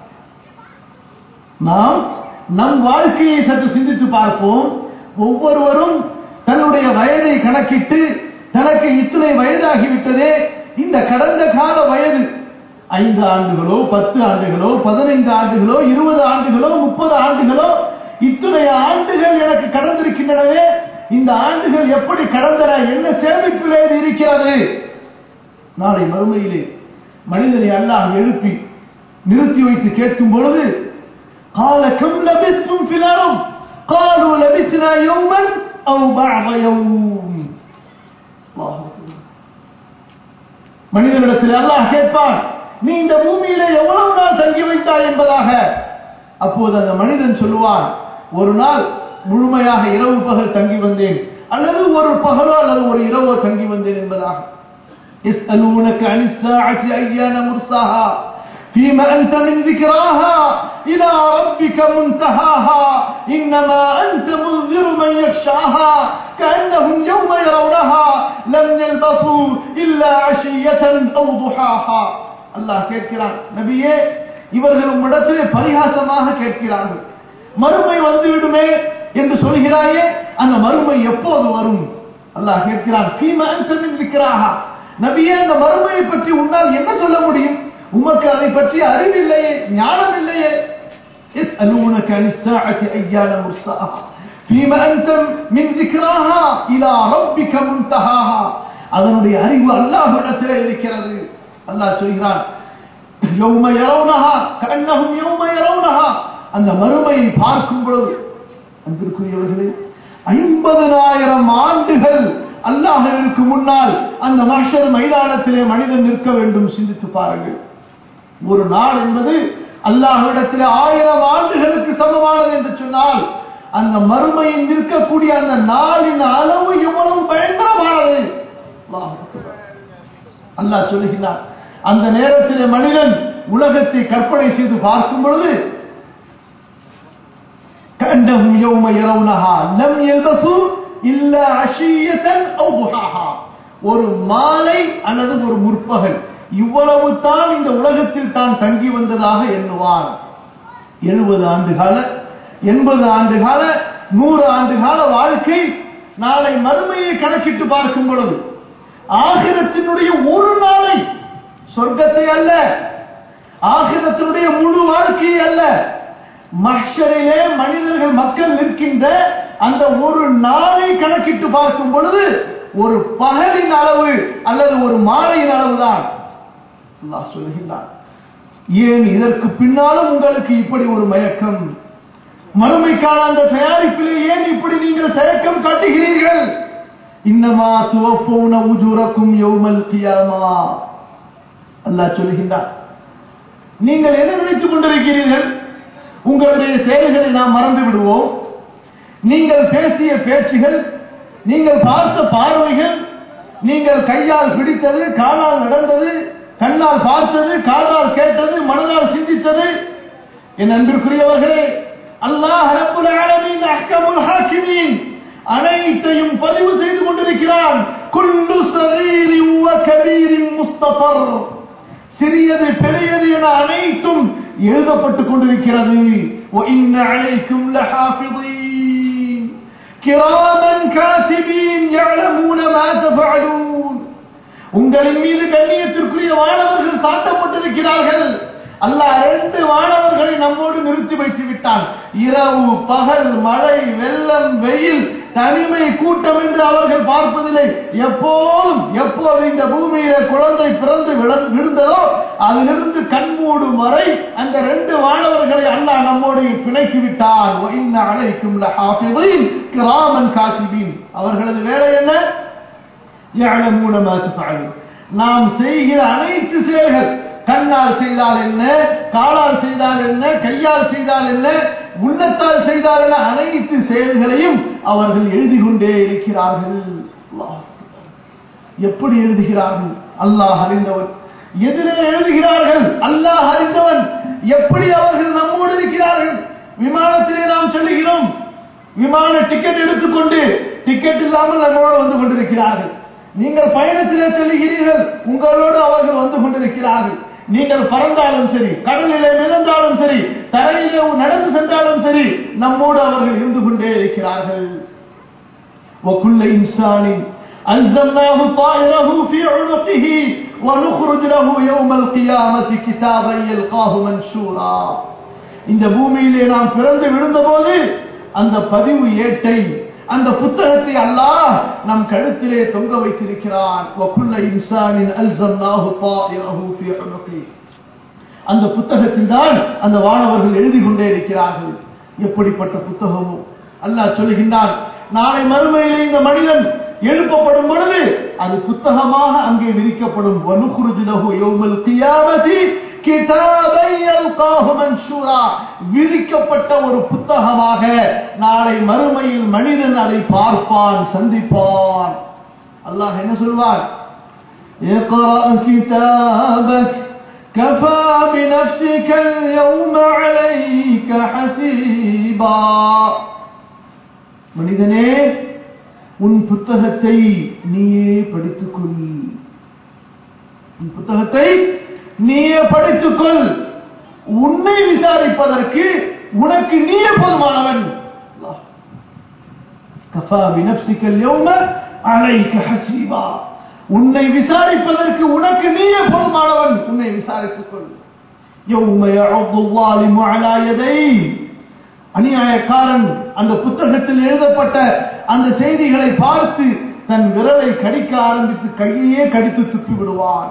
நாம் நம் வாழ்க்கையை சற்று சிந்தித்து பார்ப்போம் ஒவ்வொருவரும் தன்னுடைய வயதை கணக்கிட்டு தனக்கு இத்தனை வயதாகிவிட்டதே இந்த கடந்த கால வயது ஐந்து ஆண்டுகளோ பத்து ஆண்டுகளோ பதினைந்து ஆண்டுகளோ இருபது ஆண்டுகளோ முப்பது ஆண்டுகளோ இத்தனை ஆண்டுகள் எனக்கு கடந்திருக்கின்றனவே இந்த ஆண்டுகள் எப்படி கடந்தன என்ன சேமிப்பிலே இது இருக்கிறது நாளை மறுமையிலே மனிதனை அல்லாஹ் எழுப்பி நிறுத்தி வைத்து கேட்கும் பொழுது قال كم لبثتم في الأرض قالوا لبثنا يوما أو بعض يوم الله أكبر மனிதனிடத்தில் அல்லாஹ் கேட்பான் நீ இந்த பூமியில எவ்வளவு நாள் தங்கி வைத்தாய் என்பதாக அப்போது அந்த மனிதன் சொல்லுவான் ஒரு நாள் முழுமையாக இரவு பகல் தங்கி வந்தேன் அல்லது ஒரு பகலோ அல்லது ஒரு இரவோ தங்கி வந்தேன் என்பதாக يسألونك عن الساعة أيان مرساها فيما أنت من ذكراها إلى ربك منتهاها إنما أنت منذر من يخشاها كأنهم يوم يرونها لم يلبثوا إلا عشية أو ضحاها الله கேட்கிறான் நபியே இவர்கள் உம்மிடத்திலே பரிகாசமாக கேட்கிறார்கள் மறுமை வந்துவிடுமே என்று சொல்கிறாயே அந்த மறுமை எப்போது வரும் அல்லாஹ் கேட்கிறான் ஃபீமா அன்த மின் ذكراها நபியே அந்த மறுமையை பற்றி உன்னால் என்ன சொல்ல முடியும் உமக்கு அதை பற்றி அறிவில்லையே ஞானம் இல்லையே يسألونك عن الساعة أيان مرساها فيما أنت من ذكراها إلى ربك منتهاها அதனுடைய அறிவு அல்லாஹ்விடத்திலே இருக்கிறது அல்லாஹ் சொல்கிறான் யௌம யரவுனஹா கஅன்னஹும் யௌம யரவுனஹா அந்த மறுமையை பார்க்கும் பொழுது அன்பிற்குரியவர்களே ஐம்பதனாயிரம் ஆண்டுகள் அல்லாஹிற்கு முன்னால் அந்த மஷர் மைதானத்திலே மனிதன் நிற்க வேண்டும் சிந்தித்து பாருங்கள் ஒரு நாள் என்பது அல்லாஹ்விடத்திலே ஆயிரம் ஆண்டுகளுக்கு சமமானது என்று சொன்னால் அந்த மறுமையில் நிற்கக்கூடிய அந்த நாளின் அளவு எவ்வளவு பயங்கரமானது அல்லாஹ் அக்பர். அல்லாஹ் சொல்லுகிறார் அந்த நேரத்திலே மனிதன் உலகத்தை கற்பனை செய்து பார்க்கும் பொழுது كأنهم يوم يرونها لم يلبثوا إلا عشية أو ضحاها ஒரு மாலை அல்லது ஒரு முற்பகல் இவ்வளவு தான் இந்த உலகத்தில் தான் தங்கி வந்ததாக எண்ணுவான் எழுபது ஆண்டு கால எண்பது ஆண்டு கால நூறு ஆண்டு கால வாழ்க்கை நாளை மறுமையை கணக்கிட்டு பார்க்கும் பொழுது ஆகிரத்தினுடைய ஒரு நாளை சொர்க்கத்தை அல்ல ஆகிரத்தினுடைய முழு வாழ்க்கையை அல்ல மஷரிலே மனிதர்கள் மக்கள் நிற்கின்ற அந்த ஒரு நாளை கணக்கிட்டு பார்க்கும் பொழுது ஒரு பகலின் அளவு அல்லது ஒரு மாலையின் அளவுதான் அல்லாஹ் சொல்லுகின்றான் ஏன் இதற்கு பின்னாலும் உங்களுக்கு இப்படி ஒரு மயக்கம் மறுமைக்கான அந்த தயாரிப்பிலே ஏன் இப்படி நீங்கள் தயக்கம் காட்டுகிறீர்கள் இன்னமா துவப்போன உஜுரக்கும் யௌமல் கியாமா அல்லாஹ் சொல்லுகின்றான் நீங்கள் என்ன நினைத்துக் கொண்டிருக்கிறீர்கள் உங்களுடைய செயல்களை நாம் மறந்து விடுவோம் நீங்கள் பேசிய பேச்சுகள் நீங்கள் பார்த்த பார்வைகள் நீங்கள் கையால் பிடித்தது காலால் நடந்தது கண்ணால் பார்த்தது காதால் கேட்டது மனதால் சிந்தித்தது என் அன்பிற்குரியவர்களே அல்லாஹ் ரப்புல் ஆலமீன் அஹ்கமுல் ஹாக்கிமீன் அனைத்தையும் பதிவு செய்து கொண்டிருக்கிறான் குல்லு சகீரின் வ கபீரின் முஸ்தஃபர் சிறியது பெரியது என அனைத்தும் எழுதப்பட்டுக் கொண்டிருக்கிறது وَإِنَّ عَلَيْكُمْ لَحَافِظِينَ كِرَامًا كَاتِبِينَ يَعْلَمُونَ مَا تَفْعَلُونَ உங்களின் மீது கண்ணியத்திற்குரிய வானவர்கள் சாட்டப்பட்டிருக்கிறார்கள் அல்லாஹ் ரெண்டு வானவர்களை நம்மோடு நிறுத்தி வைத்து விட்டான் இரவு பகல் மழை வெள்ளம் வெயில் தனிமை கூட்டம் என்று அவர்கள் பார்ப்பதில்லை எப்போதும் எப்போது இந்த பூமியில குழந்தை பிறந்து விழ- விழுந்ததோ அதிலிருந்து கண்மூடும் வரை அந்த ரெண்டு வானவர்களை அல்லாஹ் நம்மோடு பிணைத்து விட்டான் وَإِنَّ عَلَيْكُمْ لَحَافِظِينَ كِرَامًا كَاتِبِينَ அவர்களது வேலை என்ன يعلمون ما تفعلون நாம் செய்கிற அனைத்து செயல்கள் கண்ணால் செய்தால் என்ன காலால் செய்தால் என்ன கையால் செய்தால் என்ன உள்ளத்தால் செய்தால் என்ன அனைத்து செயல்களையும் அவர்கள் எழுதி கொண்டே இருக்கிறார்கள் அல்லாஹ் எப்படி எழுதுகிறார்கள் அல்லாஹ் அறிந்தவன் எதிரே எழுதுகிறார்கள் அல்லாஹ் அறிந்தவன் எப்படி அவர்கள் நம்மோடு இருக்கிறார்கள் விமானத்திலே நாம் செல்லுகிறோம் விமான டிக்கெட் எடுத்துக்கொண்டு டிக்கெட் இல்லாமல் நம்மளோடு வந்து கொண்டிருக்கிறார்கள் நீங்கள் பயணத்திலே செல்லுகிறீர்கள் உங்களோடு அவர்கள் வந்து கொண்டிருக்கிறார்கள் நீங்கள் பறந்தாலும் சரி கடலிலே மிதந்தாலும் சரி தரையிலே நடந்து சென்றாலும் சரி நம்மோடு அவர்கள் இருந்து கொண்டே இருக்கிறார்கள் وكل إنسان ألزمناه طائره في عنقه ونخرج له يوم القيامة كتابا يلقاه منشورا இந்த பூமியிலே நாம் பிறந்து விழுந்தபோது அந்த பதிவு ஏட்டை அந்த புத்தகத்தை அல்லாஹ் நம் கழுத்திலே தொங்க வைத்திருக்கிறான் وكل إنسان ألزمناه طائره في عنقه அந்த புத்தகத்தில் தான் அந்த வானவர்கள் எழுதி கொண்டே இருக்கிறார்கள் எப்படிப்பட்ட புத்தகமோ அல்லாஹ் சொல்லுகின்றான் நாளை மறுமையிலே இந்த மனிதன் எழுப்பப்படும் பொழுது அது புத்தகமாக அங்கே விரிக்கப்படும் வனுகுருஜு லஹு யௌமல் கியாமதி கிதாபை யல்காஹு மன்ஷூரா விரிக்கப்பட்ட ஒரு புத்தகமாக நாளை மறுமையில் மனிதன் அதை பார்ப்பான் சந்திப்பான் அல்லாஹ் என்ன சொல்வார் اقرأ كتابك كفى بنفسك اليوم عليك حسيبا மனிதனே உன் புத்தகத்தை நீயே படித்துக்கொள் உன் புத்தகத்தை நீயே படித்துக்கொள் உன்னை விசாரிப்பதற்கு உனக்கு நீயே போதுமானவன் அல்லாஹ். கஃபா பினப்சிக اليوم عليك حسيبا உன்னை விசாரிப்பதற்கு உனக்கு நீயே போதுமானவன் உன்னை விசாரித்துக் கொள் يوم يعض الظالم على يديه அநியாயக்காரன் அந்த புத்தகத்தில் எழுதப்பட்ட அந்த செய்திகளை பார்த்து தன் விரலை கடிக்க ஆரம்பித்து கையையே கடித்து துப்பி விடுவான்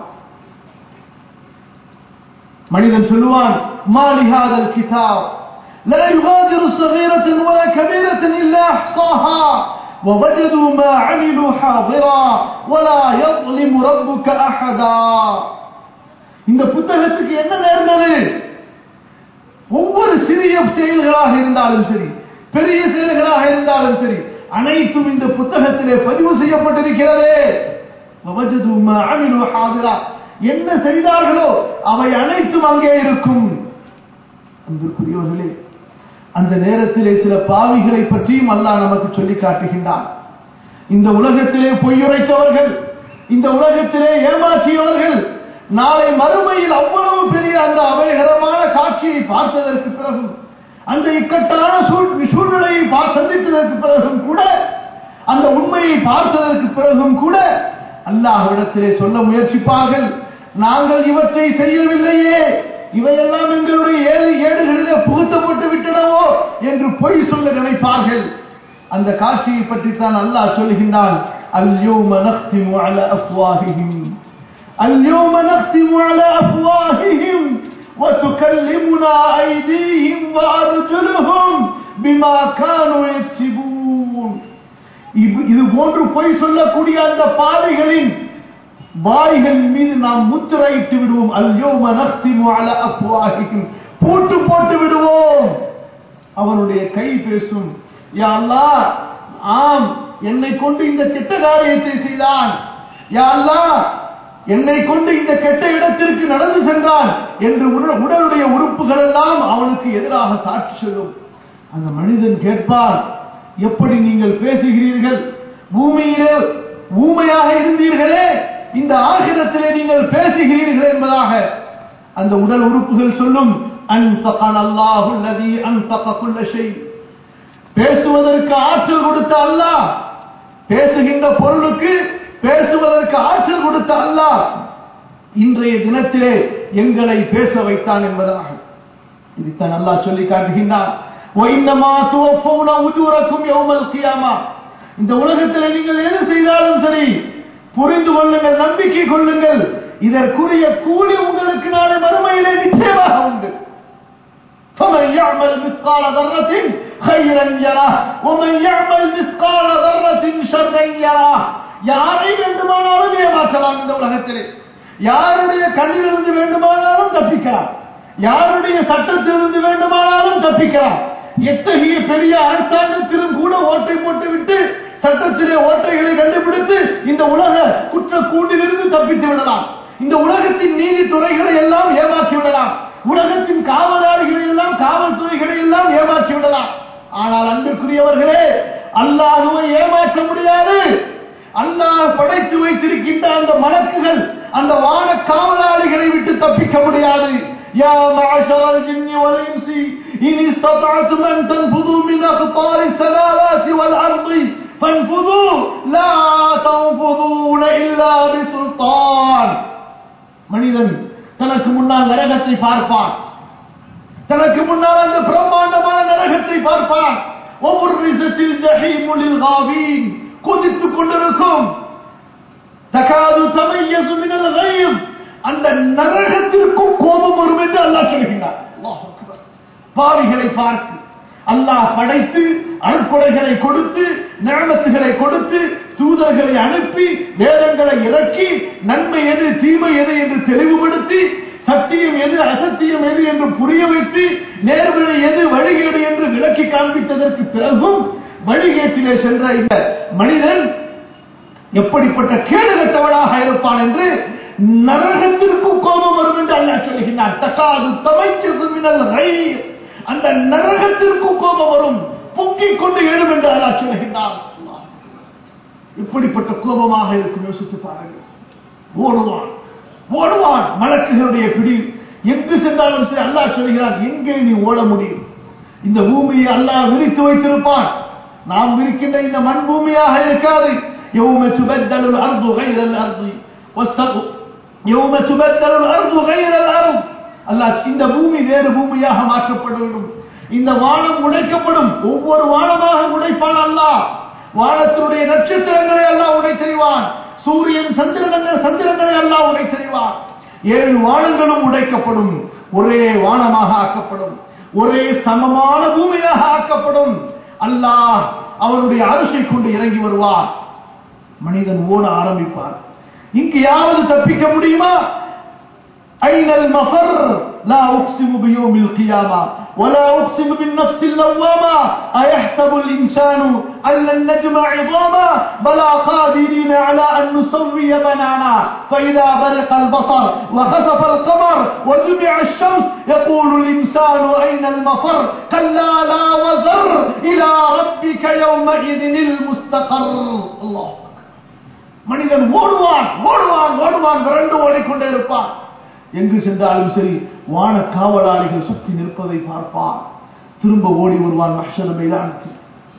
மனிதன் சொல்லுவான் மாலிஹாதல் கிதாப் لا يغادر صغيرة ولا كبيرة إلا أحصاها ووجدوا ما عملوا حاضرا ولا يظلم ربك أحدا இந்த புத்தகத்துக்கு என்ன நேர்ந்தது ஒவ்வொரு சிறிய செயல்களாக இருந்தாலும் சரி பெரிய செயல்களாக இருந்தாலும் சரி அனைத்தும் இந்த புத்தகத்திலே பதிவு செய்யப்பட்டிருக்கிறதே وَوَجَدُوا مَا عَمِلُوا حَاضِرًا. என்ன செய்தார்களோ அவை அனைத்தும் அங்கே இருக்கும் அன்பிற்குரியவர்களே அந்த நேரத்திலே சில பாவிகளை பற்றியும் அல்லாஹ் நமக்கு சொல்லி காட்டுகின்றான் இந்த உலகத்திலே பொய்யுரைத்தவர்கள் இந்த உலகத்திலே ஏமாற்றியவர்கள் நாளை மறுமையில் அவ்வளவு பெரிய அந்த அபயகரமான காட்சியை பார்த்ததற்கு பிறகும் அந்த இக்கட்டான சூழ்- சூழ்நிலையை பா- சந்தித்ததற்கு பிறகும் கூட அந்த உண்மையை பார்த்ததற்கு பிறகும் கூட அல்லாஹ்விடத்திலே சொல்ல முயற்சிப்பார்கள் நாங்கள் இவற்றை செய்யவில்லையே இவையெல்லாம் எங்களுடைய ஏழு ஏடுகளிலே புகுத்தப்பட்டு விட்டனவோ என்று பொய் சொல்ல நினைப்பார்கள் அந்த காட்சியை பற்றித்தான் அல்லாஹ் சொல்கின்றான் اليوم نختم على أفواههم اليوم نختم على أفواههم وتكلمنا أيديهم وأرجلهم بما كانوا يكسبون இது- இது போன்று பொய் சொல்லக்கூடிய அந்த பாதைகளின் வாய்கள் மீது நாம் முத்திரையிட்டு விடுவோம் அல்யோம நக்திமு அல அஃப்வாஹிஹிம் பூட்டு போட்டு விடுவோம் அவனுடைய கை பேசும் யா அல்லாஹ் ஆம் என்னை கொண்டு இந்த கெட்ட காரியத்தை செய்தான் யா அல்லாஹ் என்னை கொண்டு இந்த கெட்ட இடத்திற்கு நடந்து சென்றான் என்று உடல்- உடலுடைய உறுப்புகள் எல்லாம் அவனுக்கு எதிராக சாட்சி சொல்லும் அந்த மனிதன் கேட்பார் எப்படி நீங்கள் பேசுகிறீர்கள் பூமியிலே ஊமையாக இருந்தீர்களே இந்த ஆகிரத்திலே நீங்கள் பேசுகிறீர்கள் என்பதாக அந்த உடல் உறுப்புகள் சொல்லும் அன்தகன் அல்லாஹு அல்லதி அன்தக குல்ல ஷை பேசுவதற்கு ஆற்றல் கொடுத்த அல்லாஹ் பேசுகின்ற பொருளுக்கு பேசுவதற்கு ஆற்றல் கொடுத்த அல்லாஹ் இன்றைய தினத்திலே எங்களை பேச வைத்தான் என்பதாக இதைத்தான் அல்லாஹ் சொல்லி காட்டுகின்றான் وَإِنَّمَا تُوَفَّوْنَ أُجُورَكُمْ يَوْمَ الْقِيَامَةِ இந்த உலகத்தில் நீங்கள் எது செய்தாலும் சரி புரிந்து கொள்ளுங்கள் நம்பிக்கை கொள்ளுங்கள் இதற்குரிய கூலி உங்களுக்கு நாளை மறுமையிலே நிச்சயமாக உண்டு فمن يعمل مثقال ذرة خيرا يره ومن يعمل مثقال ذرة شرا يره யாரை வேண்டுமானாலும் ஏமாற்றலாம் இந்த உலகத்திலே யாருடைய கண்ணிலிருந்து வேண்டுமானாலும் தப்பிக்கலாம் யாருடைய சட்டத்திலிருந்து வேண்டுமானாலும் தப்பிக்கலாம் எத்தகைய பெரிய அரசாங்கத்திலும் கூட ஓட்டை போட்டு விட்டு சட்டத்திலே ஓட்டைகளை கண்டுபிடித்து இந்த உலக குற்ற கூண்டிலிருந்து தப்பித்து விடலாம் இந்த உலகத்தின் நீதித்துறைகளை எல்லாம் ஏமாற்றி விடலாம் உலகத்தின் காவலாளிகளை எல்லாம் காவல்துறைகளை எல்லாம் ஏமாற்றி விடலாம் ஆனால் அன்பிற்குரியவர்களே அல்லாஹுவை ஏமாற்ற முடியாது அல்லாஹ் படைத்து வைத்திருக்கின்ற அந்த மலக்குகள் அந்த வான காவலாளிகளை விட்டு தப்பிக்க முடியாது يا معشر الجن والإنس إن استطعتم أن تنفذوا من أقطار السماوات والأرض فانفذوا لا تنفذون إلا بسلطان மனிதன் தனக்கு முன்னால் நரகத்தை பார்ப்பான் தனக்கு முன்னால் அந்த பிரம்மாண்டமான நரகத்தை பார்ப்பான் ஒவ்வொரு விஷயத்தில் ஜஹீமுலில் காவீன் கொதித்துக் கொண்டிருக்கும் தகாது தமையசு மினல் கையும் அந்த நரகத்திற்கும் கோபம் வரும் என்று அல்லாஹ் சொல்கின்றார் அல்லாஹ் அக்பர். பாவிகளை பார்த்து அல்லாஹ் படைத்து அருட்கொடைகளை கொடுத்து நியமத்துகளை கொடுத்து தூதர்களை அனுப்பி வேதங்களை இறக்கி நன்மை எது தீமை எது என்று தெளிவுபடுத்தி சத்தியம் எது அசத்தியம் எது என்று புரிய வைத்து நேர்வழி எது வழிகேடு என்று விளக்கி காண்பித்ததற்கு பிறகும் வழிகேட்டிலே சென்ற இந்த மனிதன் எப்படிப்பட்ட கேடு கட்டவனாக இருப்பான் என்று நரகத்திற்கும் கோபம் வரும் என்று அல்லாஹ் சொல்கிறான் தக்காது தமைக்கு மினல் கைர் அந்த நரகத்திற்கும் கோபம் வரும் பொங்கிக் கொண்டு எழும் என்று அல்லாஹ் சொல்கிறான் அல்லாஹ். இப்படிப்பட்ட கோபமாக இருக்கும் யோசித்து பாருங்கள் ஓடுவான் ஓடுவான் மலக்குகளுடைய பிடி எங்கு சென்றாலும் சரி அல்லாஹ் சொல்கிறான் எங்கே நீ ஓட முடியும் இந்த பூமியை அல்லாஹ் விரித்து வைத்திருப்பான் நாம் விரிக்கின்ற இந்த மண் பூமியாக இருக்காது يوم تبدل الأرض غير الأرض والسقف يوم تبدل الأرض غير الأرض அல்லாஹ் இந்த பூமி வேறு பூமியாக மாற்றப்படும் இந்த வானம் உடைக்கப்படும் ஒவ்வொரு வானமாக உடைப்பான் அல்லாஹ் வானத்தினுடைய நட்சத்திரங்களை அல்லாஹ் உடை தெரிவான் சூரியன் சந்திரனங்கள் சந்திரங்களை அல்லாஹ் உடை தெரிவான் ஏழு வானங்களும் உடைக்கப்படும் ஒரே வானமாக ஆக்கப்படும் ஒரே சமமான பூமியாக ஆக்கப்படும் அல்லாஹ் அவருடைய அரிசை கொண்டு இறங்கி வருவார் மனிதன் ஓட ஆரம்பிப்பார் இங்கேயாவது தப்பிக்க முடியுமா أين المفر لا أقسم بيوم القيامة ولا أقسم بالنفس اللوامة أيحسب الإنسان أن لن نجمع عظاما بلى قادرين على أن نسوي بنانا فإذا برق البصر وخسف القمر وجمع الشمس يقول الإنسان أين المفر كلا لا وزر إلى ربك يومئذ المستقر الله மனிதன் ஓடுவான் ஓடுவான் ஓடுவான் விரண்டு ஓடிக்கொண்டே இருப்பான் எங்கு சென்றாலும் சரி வான காவலாளிகள் சுற்றி நிற்பதை பார்ப்பான் திரும்ப ஓடி வருவான் மஷர மைதானத்தில்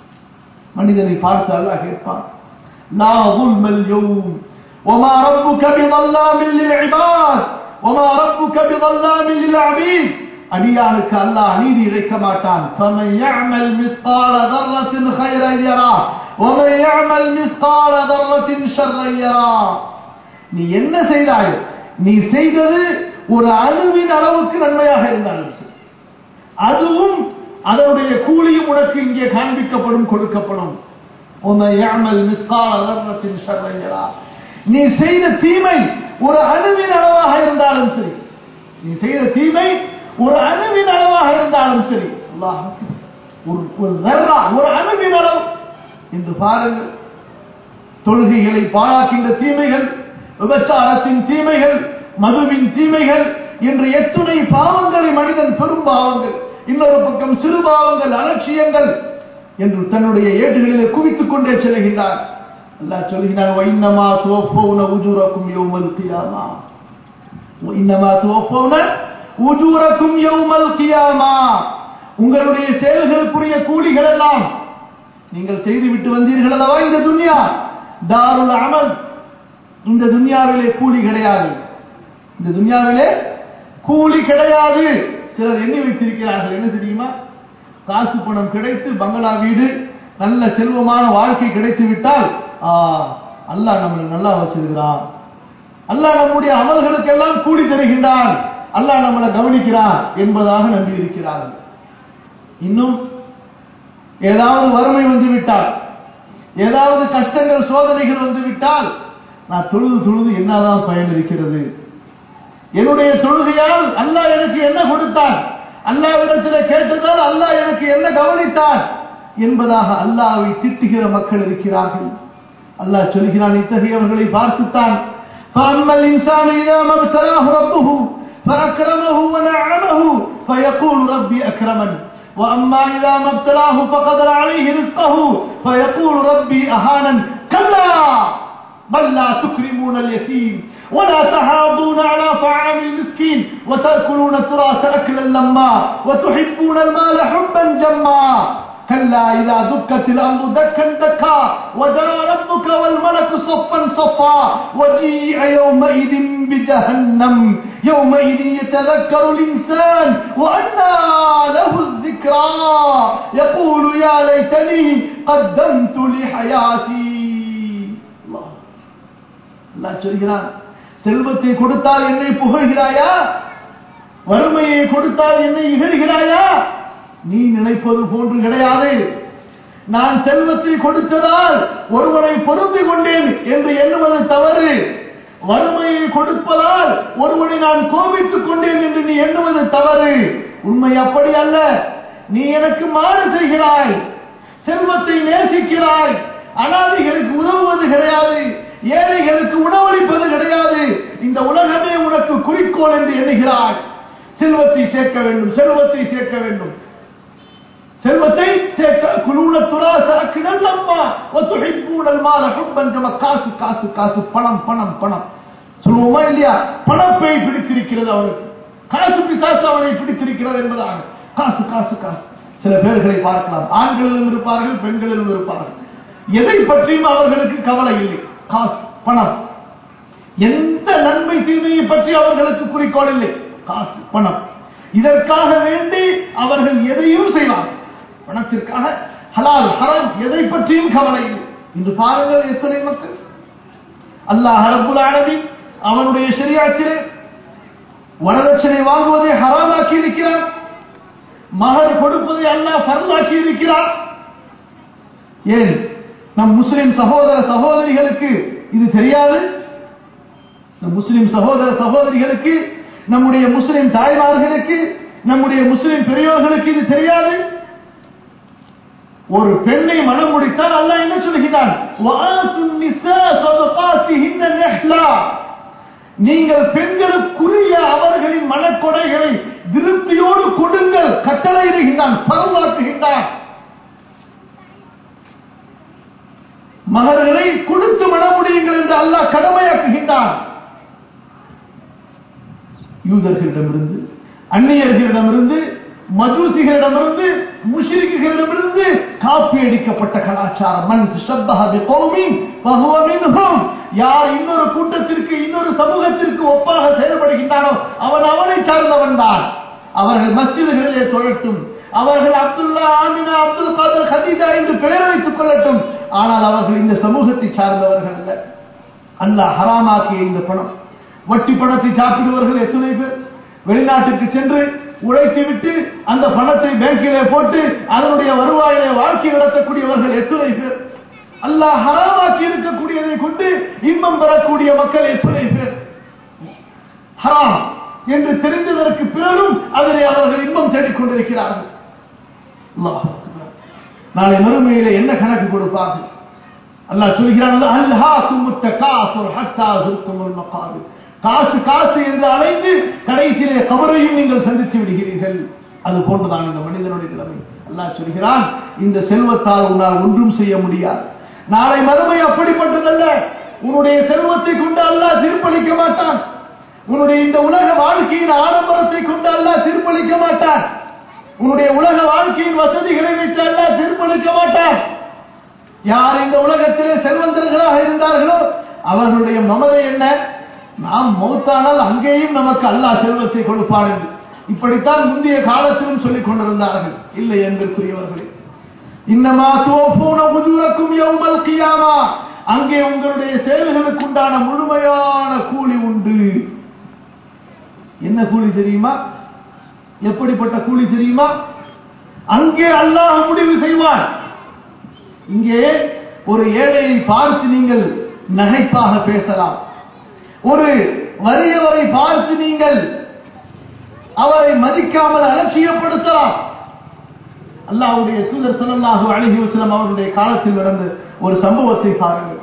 மனிதனை பார்த்து அல்லாஹ் கேட்பான் லா ظلم اليوم وما ربك بظلام للعباد وما ربك بظلام للعبيد அடியானுக்கு அல்லாஹ் நீதி இழைக்க மாட்டான் فمن يعمل مثقال ذرة خيرا يراه ومن يعمل مثقال ذرة شرا يراه நீ என்ன செய்தாய் நீ செய்தது ஒரு அணுவின் அளவுக்கு நன்மையாக இருந்தாலும் சரி அதுவும் அதனுடைய கூலியும் உனக்கு இங்கே காண்பிக்கப்படும் கொடுக்கப்படும் ومن يعمل مثقال ذرة شرا يراه நீ செய்த தீமை ஒரு அணுவின் அளவாக இருந்தாலும் சரி நீ செய்த தீமை ஒரு அணுவின் அளவாக இருந்தாலும் சரி அல்லாஹ் ஒரு ஒரு தர்ரா ஒரு அணுவின் அளவு என்று பாருங்கள் தொழுகைகளை பாழாக்கின்ற தீமைகள் விபச்சாரத்தின் தீமைகள் மதுவின் தீமைகள் என்று எத்துணை பாவங்களை மனிதன் பெரும் பாவங்கள் இன்னொரு பக்கம் சிறு பாவங்கள் அலட்சியங்கள் என்று தன்னுடைய ஏடுகளிலே குவித்துக் கொண்டே செல்கின்றார் அல்லாஹ் சொல்கிறார் வைன்னமா துவஃபௌன உஜூரக்கும் யௌமல் கியாமா வைன்னமா துவஃபௌன உஜூரக்கும் யௌமல் கியாமா உங்களுடைய செயல்களுக்குரிய கூலிகள் எல்லாம் நீங்கள் செய்து விட்டு வந்தீர்கள் அல்லவா இந்த துன்யா தாருல் அமல் இந்த துன்யாவிலே கூலி கிடையாது இந்த துன்யாவிலே கூலி கிடையாது சிலர் எண்ணி வைத்திருக்கிறார்கள் என்ன தெரியுமா காசு பணம் கிடைத்து பங்களா வீடு நல்ல செல்வமான வாழ்க்கை கிடைத்து விட்டால் ஆ, அல்லாஹ் நம்மளை நல்லா வச்சிருக்கிறான் அல்லாஹ் நம்முடைய அமல்களுக்கெல்லாம் கூலி தருகின்றான் அல்லாஹ் நம்மளை கவனிக்கிறான் என்பதாக நம்பி இருக்கிறார்கள் இன்னும் ஏதாவது வறுமை வந்து விட்டால் ஏதாவது கஷ்டங்கள் சோதனைகள் வந்து விட்டால் நான் தொழுது தொழுது என்னதான் பயன் இருக்கிறது என்னுடைய தொழுகையால் அல்லாஹ் எனக்கு என்ன கொடுத்தான் அல்லாவிடத்தில் கேட்டதால் அல்லாஹ் எனக்கு என்ன கவனித்தான் என்பதாக அல்லாஹ்வை திட்டுகிற மக்கள் இருக்கிறார்கள் அல்லாஹ் சொல்கிறான் இத்தகையவர்களை பார்த்துத்தான் فأما الإنسان إذا ما ابتلاه ربه فأكرمه ونعمه فيقول ربي أكرمن وأما إذا ما ابتلاه فقدر عليه رزقه فيقول ربي أهانا كلا بل لا تكرمون اليتيم ولا تحاضون على طعام المسكين وتأكلون التراث أكلا لما وتحبون المال حبا جما كلا إذا دكت الأرض دكا دكا وجرى ربك والملك صفا صفا وجيء يومئذ بجهنم يومئذ يتذكر الإنسان وأنى له الذكرى يقول يا ليتني قدمت لحياتي الله அல்லாஹ் சொல்கிறான் செல்வத்தை கொடுத்தால் என்னை புகழ்கிறாயா வறுமையை கொடுத்தால் என்னை இகழ்கிறாயா நீ நினைப்பது போன்று கிடையாது நான் செல்வத்தை கொடுத்ததால் ஒருவனை பொருந்தி கொண்டேன் என்று எண்ணுவது தவறு வறுமையை கொடுப்பதால் ஒருவனை நான் கோபித்துக் கொண்டேன் என்று நீ எண்ணுவது தவறு உண்மை அப்படி அல்ல நீ எனக்கு மாறு செய்கிறாய் செல்வத்தை நேசிக்கிறாய் அனாதைகளுக்கு உதவுவது கிடையாது ஏழைகளுக்கு உணவளிப்பது கிடையாது இந்த உலகமே உனக்கு குறிக்கோள் என்று எண்ணுகிறாய் செல்வத்தை சேர்க்க வேண்டும் செல்வத்தை சேர்க்க வேண்டும் செல்வத்தை சேர்க்க குழுவுல துராசாக்கினல் அம்மா ஒத்துழைப்பூடல் மாற ஹுப்பஞ்சம காசு காசு காசு பணம் பணம் பணம் சொல்லுவோமா இல்லையா பணப்பை பிடித்திருக்கிறது அவனுக்கு காசு பிசாசு அவனை பிடித்திருக்கிறது என்பதாக காசு காசு காசு சில பேர்களை பார்க்கலாம் ஆண்களிலும் இருப்பார்கள் பெண்களிலும் இருப்பார்கள் எதை பற்றியும் அவர்களுக்கு கவலை இல்லை காசு பணம் எந்த நன்மை தீமையை பற்றி அவர்களுக்கு குறிக்கோள் இல்லை காசு பணம் இதற்காக வேண்டி அவர்கள் எதையும் செய்வார்கள் பணத்திற்காக ஹலால் ஹரம் எதை பற்றியும் கவலை இல்லை இன்று பாருங்கள் எத்தனை மக்கள் அல்லாஹ் ரப்புல் ஆலமீன் அவனுடைய ஷரியாத்திலே வரதட்சணை வாங்குவதை ஹராமாக்கி இருக்கிறார் மகர் கொடுப்பதை அல்லாஹ் ஃபர்லாக்கி இருக்கிறார் ஏன் நம் முஸ்லிம் சகோதர சகோதரிகளுக்கு இது தெரியாது நம் முஸ்லிம் சகோதர சகோதரிகளுக்கு நம்முடைய முஸ்லிம் தாய்மார்களுக்கு நம்முடைய முஸ்லிம் பெரியோர்களுக்கு இது தெரியாது ஒரு பெண்ணை மனம் முடித்தால் அல்லாஹ் என்ன சொல்கிறான் "வஆத்துன் நிஸா ஸதகாத்திஹின்ன நிஹ்லா." நீங்கள் பெண்களுக்குரிய அவர்களின் மனக்கொடைகளை திருப்தியோடு கொடுங்கள் கட்டளையிடுகின்றான் பரவாக்குகின்றான் மகர்களை கொடுத்து மனமுடியுங்கள் என்று அல்லாஹ் கடமையாக்குகின்றான் யூதர்களிடமிருந்து அந்நியர்களிடமிருந்து மஜூசிகளிடமிருந்து முஷ்ரிக்குகளிடமிருந்து காப்பி அடிக்கப்பட்ட கலாச்சாரம் மன் தஷப்பஹ பிகௌமின் ஃபஹுவ மின்ஹும் யார் இன்னொரு கூட்டத்திற்கு இன்னொரு சமூகத்திற்கு ஒப்பாக செயல்படுகின்றானோ அவன் அவனை சார்ந்தவன் தான் அவர்கள் மஸ்ஜிதுகளிலே தொழட்டும் அவர்கள் அப்துல்லா ஆமினா அப்துல் காதர் ஹதீஜா என்று பெயர் வைத்துக் கொள்ளட்டும் ஆனால் அவர்கள் இந்த சமூகத்தை சார்ந்தவர்கள் அல்ல அல்லாஹ் ஹராமாக்கிய இந்த பணம் வட்டி பணத்தை சாப்பிடுவர்கள் எத்தனை பேர் வெளிநாட்டுக்கு சென்று உழைத்து விட்டு அந்த பணத்தை பேங்கிலே போட்டு அதனுடைய வருவாயிலே வாழ்க்கை நடத்தக்கூடியவர்கள் எத்தனை பேர் அல்லாஹ் ஹராமாக்கி இருக்கக்கூடியதை கொண்டு இன்பம் பெறக்கூடிய மக்கள் எத்தனை பேர் ஹராம் என்று தெரிந்ததற்கு பிறரும் அதனை அவர்கள் இன்பம் தேடிக் கொண்டிருக்கிறார்கள் அல்லாஹ் அக்பர். நாளை மறுமையிலே என்ன கணக்கு கொடுப்பார்கள் அல்லாஹ் சொல்கிறான் அல்ஹாக்கும் தகாசுர் ஹத்தா ஜுர்துமுல் மகாபிர் காசு காசு என்று அலைந்து கடைசியிலே கபரையும் நீங்கள் சந்தித்து விடுகிறீர்கள் அது போன்றுதான் இந்த மனிதனுடைய நிலைமை அல்லாஹ் சொல்கிறான் இந்த செல்வத்தால் உன்னால் ஒன்றும் செய்ய முடியாது நாளை மறுமை அப்படிப்பட்டதல்ல உன்னுடைய செல்வத்தை கொண்டு அல்லாஹ் தீர்ப்பளிக்க மாட்டான் உன்னுடைய இந்த உலக வாழ்க்கையின் ஆடம்பரத்தை கொண்டு அல்லாஹ் தீர்ப்பளிக்க மாட்டான் உன்னுடைய உலக வாழ்க்கையின் வசதிகளை வைத்து அல்லாஹ் தீர்ப்பளிக்க மாட்டான் யார் இந்த உலகத்திலே செல்வந்தர்களாக இருந்தார்களோ அவர்களுடைய மமதை என்ன நாம் மௌத்தானால் அங்கேயும் நமக்கு அல்லாஹ் செல்வத்தை கொடுப்பான் என்று இப்படித்தான் முந்தைய காலத்திலும் சொல்லிக் கொண்டிருந்தார்கள் இல்லை என்பதற்குரியவர்களே இன்னமா துவப்பூன உஜூரக்கும் யௌமல் கியாமா அங்கே உங்களுடைய செயல்களுக்கு உண்டான முழுமையான கூலி உண்டு என்ன கூலி தெரியுமா எப்படிப்பட்ட கூலி தெரியுமா அங்கே அல்லாஹ் முடிவு செய்வான் இங்கே ஒரு ஏழையை பார்த்து நீங்கள் நகைப்பாக பேசலாம் ஒரு வறியவரை பார்த்து நீங்கள் அவரை மதிக்காமல் அலட்சியப்படுத்தலாம் அல்லாஹ்வுடைய தூதர் ஸல்லல்லாஹு அலைஹி வஸல்லம் அவருடைய காலத்தில் நடந்த ஒரு சம்பவத்தை பாருங்கள்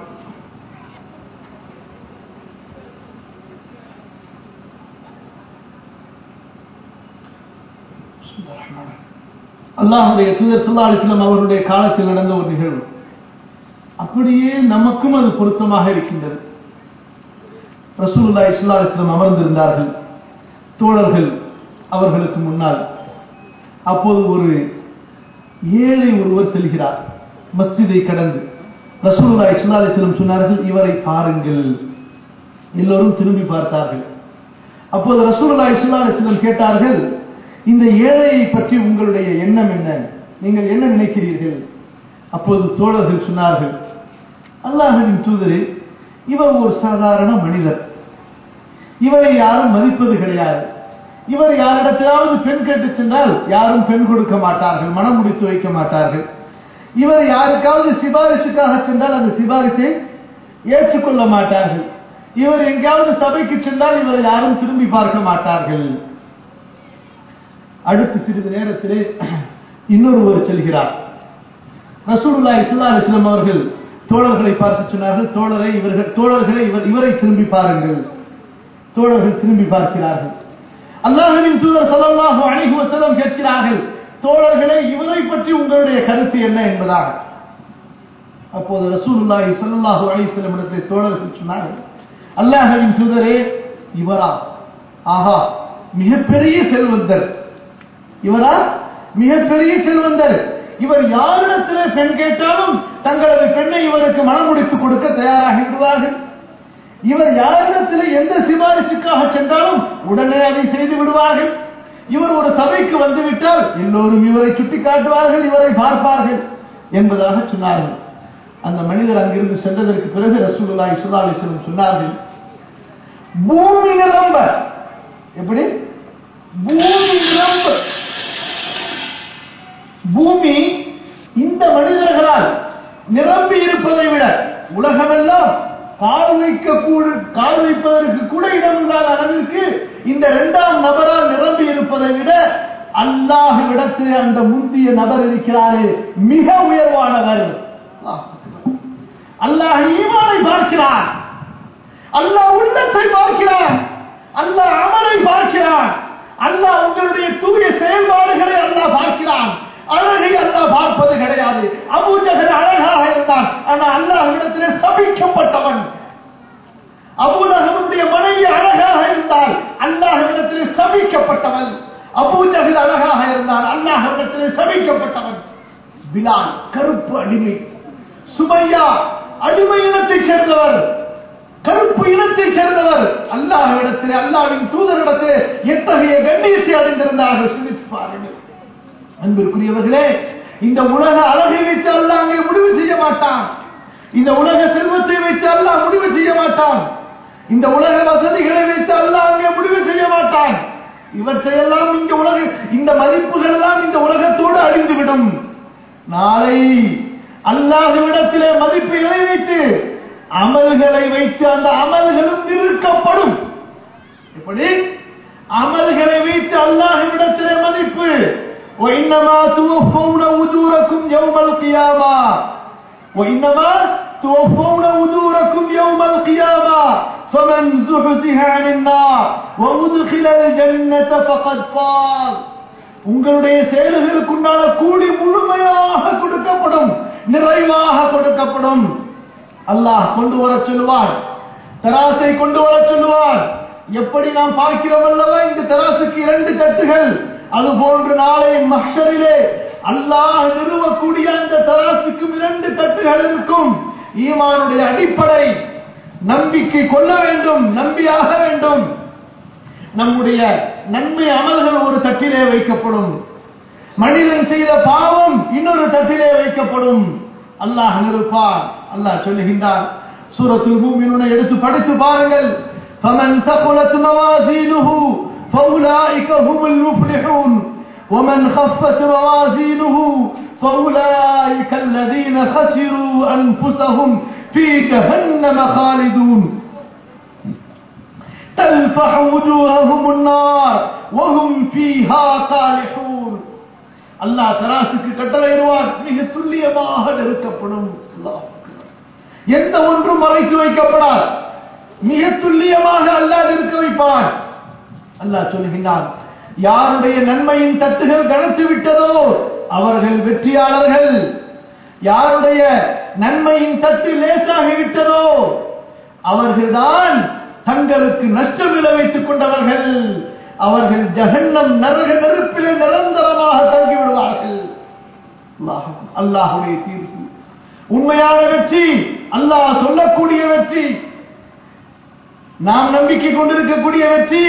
அல்லாஹுடைய தூதர் ஸல்லல்லாஹு அலைஹி வஸல்லம் அவருடைய காலத்தில் நடந்த ஒரு நிகழ்வு அப்படியே நமக்கும் அது பொருத்தமாக இருக்கின்றது ரசூலுல்லாஹி ஸல்லல்லாஹு அலைஹி வஸல்லம் அமர்ந்திருந்தார்கள் தோழர்கள் அவர்களுக்கு முன்னால் அப்போது ஒரு ஏழை ஒருவர் செல்கிறார் மஸ்ஜிதை கடந்து ரசூலுல்லாஹி ஸல்லல்லாஹு அலைஹி வஸல்லம் சொன்னார்கள் இவரை பாருங்கள் எல்லோரும் திரும்பி பார்த்தார்கள் அப்போது ரசூலுல்லாஹி ஸல்லல்லாஹு அலைஹி வஸல்லம் கேட்டார்கள் இந்த ஏழையை பற்றி உங்களுடைய எண்ணம் என்ன நீங்கள் என்ன நினைக்கிறீர்கள் அப்போது தோழர்கள் சொன்னார்கள் அல்லாஹ்வின் தூதரே இவர் ஒரு சாதாரண மனிதர் இவரை யாரும் மதிப்பது கிடையாது இவர் யாரிடத்திலாவது பெண் கேட்டு சென்றால் யாரும் பெண் கொடுக்க மாட்டார்கள் மனம் முடித்து வைக்க மாட்டார்கள் இவர் யாருக்காவது சிபாரிசுக்காக சென்றால் அந்த சிபாரிசை ஏற்றுக்கொள்ள மாட்டார்கள் இவர் எங்கேயாவது சபைக்கு சென்றால் இவரை யாரும் திரும்பி பார்க்க மாட்டார்கள் அடுத்து சிறிது நேரத்திலே இன்னொருவர் செல்கிறார் ரசூலுல்லாஹி ஸல்லல்லாஹு அலைஹி வஸல்லம் அவர்கள் தோழர்களை பார்த்து சொன்னார்கள் தோழரை இவர்கள் தோழர்களை இவர் இவரை திரும்பி பாருங்கள் தோழர்கள் திரும்பி பார்க்கிறார்கள் அல்லாஹ்வின் தூதர் ஸல்லல்லாஹு அலைஹி வஸல்லம் கேட்கிறார்கள் தோழர்களே இவரை பற்றி உங்களுடைய கருத்து என்ன என்பதாக அப்போது ரசூலுல்லாஹி ஸல்லல்லாஹு அலைஹி வஸல்லம் இடத்தில் தோழர்கள் சொன்னார்கள் அல்லாஹ்வின் தூதரே இவரா ஆஹா மிகப்பெரிய செல்வந்தர் இவரா மிகப்பெரிய செல்வந்தர் இவர் யாரிடத்திலே பெண் கேட்டாலும் தங்களது பெண்ணை இவருக்கு மனம் முடித்து கொடுக்க தயாராகி விடுவார்கள் இவர் யாரிடத்திலே எந்த சிபாரிசுக்காக சென்றாலும் உடனே அதை செய்து விடுவார்கள் இவர் ஒரு சபைக்கு வந்துவிட்டால் எல்லோரும் இவரை சுட்டி காட்டுவார்கள் இவரை பார்ப்பார்கள் என்பதாக சொன்னார்கள் அந்த மனிதர் அங்கிருந்து சென்றதற்கு பிறகு ரசூலுல்லாஹி ஸல்லல்லாஹு அலைஹி வஸல்லம் சொன்னார்கள் பூமி நிரம்ப எப்படி பூமி நிரம்ப பூமி இந்த மனிதர்களால் நிரம்பி இருப்பதை விட உலகமெல்லாம் கால் வைக்க கூட கால் வைப்பதற்கு கூட இடமில்லாத அளவிற்கு இந்த இரண்டாம் நபரால் நிரம்பி இருப்பதை விட அல்லாஹ் இடத்தில் அந்த முந்திய நபர் இருக்கிறாரே மிக உயர்வானவர் அல்லாஹ் ஈமானை பார்க்கிறார் அல்லாஹ் உள்ளத்தை பார்க்கிறான் அல்லாஹ் அமலை பார்க்கிறான் அல்லாஹ் உங்களுடைய தூய செயல்பாடுகளை அல்லாஹ் பார்க்கிறான் அழகை அல்லாஹ் பார்ப்பது கிடையாது அபூஜகன் அழகாக இருந்தான் ஆனா அல்லாஹ் இடத்திலே சபிக்கப்பட்டவன் அபூலகனுடைய மனைவி அழகாக இருந்தால் அல்லாஹ் இடத்திலே சபிக்கப்பட்டவன் அபூஜகல் அழகாக இருந்தால் அல்லாஹ் இடத்திலே சபிக்கப்பட்டவன் பிலால் கருப்பு அடிமை சுமையா அடிமை இனத்தைச் சேர்ந்தவர் கருப்பு இனத்தைச் சேர்ந்தவர் அல்லாஹ்விடத்திலே அல்லாவின் தூதரிடத்திலே எத்தகைய கண்ணியத்தை அடைந்திருந்தார்கள் சிந்தித்து பாருங்கள் அன்பிற்குரியவர்களே இந்த உலக அழகை வைத்து அல்லாஹ் அங்கே முடிவு செய்ய மாட்டான் இந்த உலக செல்வத்தை வைத்து அல்லாஹ் முடிவு செய்ய மாட்டான் இந்த உலக வசதிகளை வைத்து அல்லாஹ் அங்கே முடிவு செய்ய மாட்டான் இவற்றையெல்லாம் இந்த உலக இந்த மதிப்புகள் எல்லாம் இந்த உலகத்தோடு அழிந்துவிடும் நாளை அல்லாஹ்விடத்திலே மதிப்புகளை வைத்து அமல்களை வைத்து அந்த அமல்களும் நிறுக்கப்படும் எப்படி அமல்களை வைத்து அல்லாஹ்விடத்திலே மதிப்பு وإنما توفون أجوركم يوم القيامة وإنما توفون أجوركم يوم القيامة فمن زحزح عن النار وأدخل الجنة فقد فاز உங்களுடைய செயல்களுக்குண்டான கூலி முழுமையாக கொடுக்கப்படும் நிறைவாக கொடுக்கப்படும் அல்லாஹ் கொண்டு வர சொல்லுவார் தராசை கொண்டு வர சொல்லுவார் எப்படி நாம் பார்க்கிறோம் அல்லவா இந்த தராசுக்கு இரண்டு தட்டுகள் அது போன்று நாளை மஹரிலே அல்லாஹ் நிறுவக்கூடிய அந்த தராசுக்கும் இரண்டு தட்டுகள் இருக்கும் ஈமானுடைய அடிப்படை நம்பிக்கை கொள்ள வேண்டும் நம்பியாக வேண்டும் நம்முடைய நன்மை அமல்கள் ஒரு தட்டிலே வைக்கப்படும் மனிதன் செய்த பாவம் இன்னொரு தட்டிலே வைக்கப்படும் அல்லாஹ் நிறுப்பார் அல்லாஹ் சொல்லுகின்றார் சூரத்துல் மூமினுனை எடுத்து படித்து பாருங்கள் فمن ثقلت موازينه فأولئك هم المفلحون ومن خفت موازينه فأولئك الذين خسروا أنفسهم في جهنم خالدون تلفح وجوههم النار وهم فيها قالحون அல்லாஹ் தராசுக்கு கட்டளையிடுவார் மிக துல்லியமாக நெருக்கப்படும் அல்லாஹ் எந்த ஒன்றும் மறைத்து வைக்கப்படார் மிக துல்லியமாக அல்லாஹ் நிற்க வைப்பார் அல்லாஹ் சொல்லுகின்றான் யாருடைய நன்மையின் தட்டுகள் கனத்து விட்டதோ அவர்கள் வெற்றியாளர்கள் யாருடைய நன்மையின் தட்டு லேசாகி விட்டதோ அவர்கள்தான் தங்களுக்கு நஷ்டம் விளைவித்துக் கொண்டவர்கள் அவர்கள் ஜகன்னம் நரக நெருப்பிலே நிரந்தரமாக தங்கி விடுவார்கள் அல்லாஹுடைய தீர்ப்பு உண்மையான வெற்றி அல்லாஹ் சொல்லக்கூடிய வெற்றி நாம் நம்பிக்கை கொண்டிருக்கக்கூடிய வெற்றி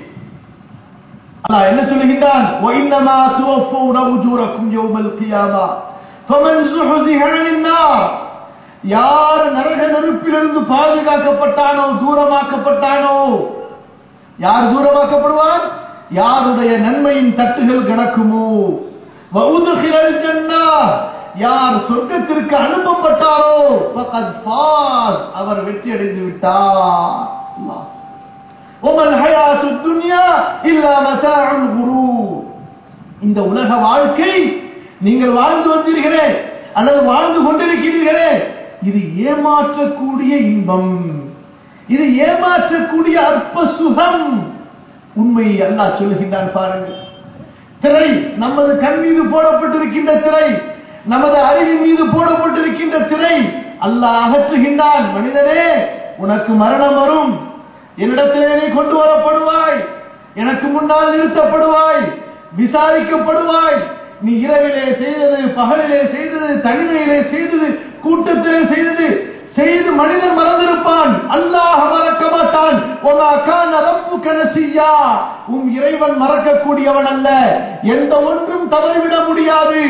அல்லாஹ் என்ன சொல்லுகின்றான் وَإِنَّمَا تُوَفَّوْنَ أُجُورَكُمْ يَوْمَ الْقِيَامَةِ فَمَنْ زُحْزِحَ عَنِ النَّارِ யார் நரக நெருப்பிலிருந்து பாதுகாக்கப்பட்டானோ தூரமாக்கப்பட்டானோ யார் தூரமாக்கப்படுவார் யாருடைய நன்மையின் தட்டுகள் கணக்குமோ வவுதுகிரல் ஜன்னா யார் சொர்க்கத்திற்கு அனுப்பப்பட்டாரோ ஃபகத் ஃபாஸ் அவர் வெற்றி அடைந்து விட்டார் அல்லாஹ் ومن حياة الدنيا إلا متاع الغرور இந்த உலக வாழ்க்கை நீங்கள் வாழ்ந்து வந்தீர்களே அல்லது வாழ்ந்து கொண்டிருக்கிறீர்களே இது ஏமாற்றக்கூடிய இன்பம் இது ஏமாற்றக்கூடிய அற்ப சுகம் உண்மையை அல்லாஹ் சொல்லுகின்றான் பாருங்கள் திரை நமது கண் மீது போடப்பட்டிருக்கின்ற திரை நமது அறிவின் மீது போடப்பட்டிருக்கின்ற திரை அல்லாஹ் அகற்றுகின்றான் மனிதனே உனக்கு மரணம் வரும் என்னிடத்திலே நீ கொண்டு வரப்படுவாய் எனக்கு முன்னால் நிறுத்தப்படுவாய் விசாரிக்கப்படுவாய் நீ இரவிலே செய்தது பகலிலே செய்தது தனிமையிலே செய்தது கூட்டத்திலே செய்தது செய்து மனிதன் மறந்திருப்பான் அல்லாஹ் மறக்க மாட்டான் உன் இறைவன் மறக்கக்கூடியவன் அல்ல எந்த ஒன்றும் தவறிவிட முடியாது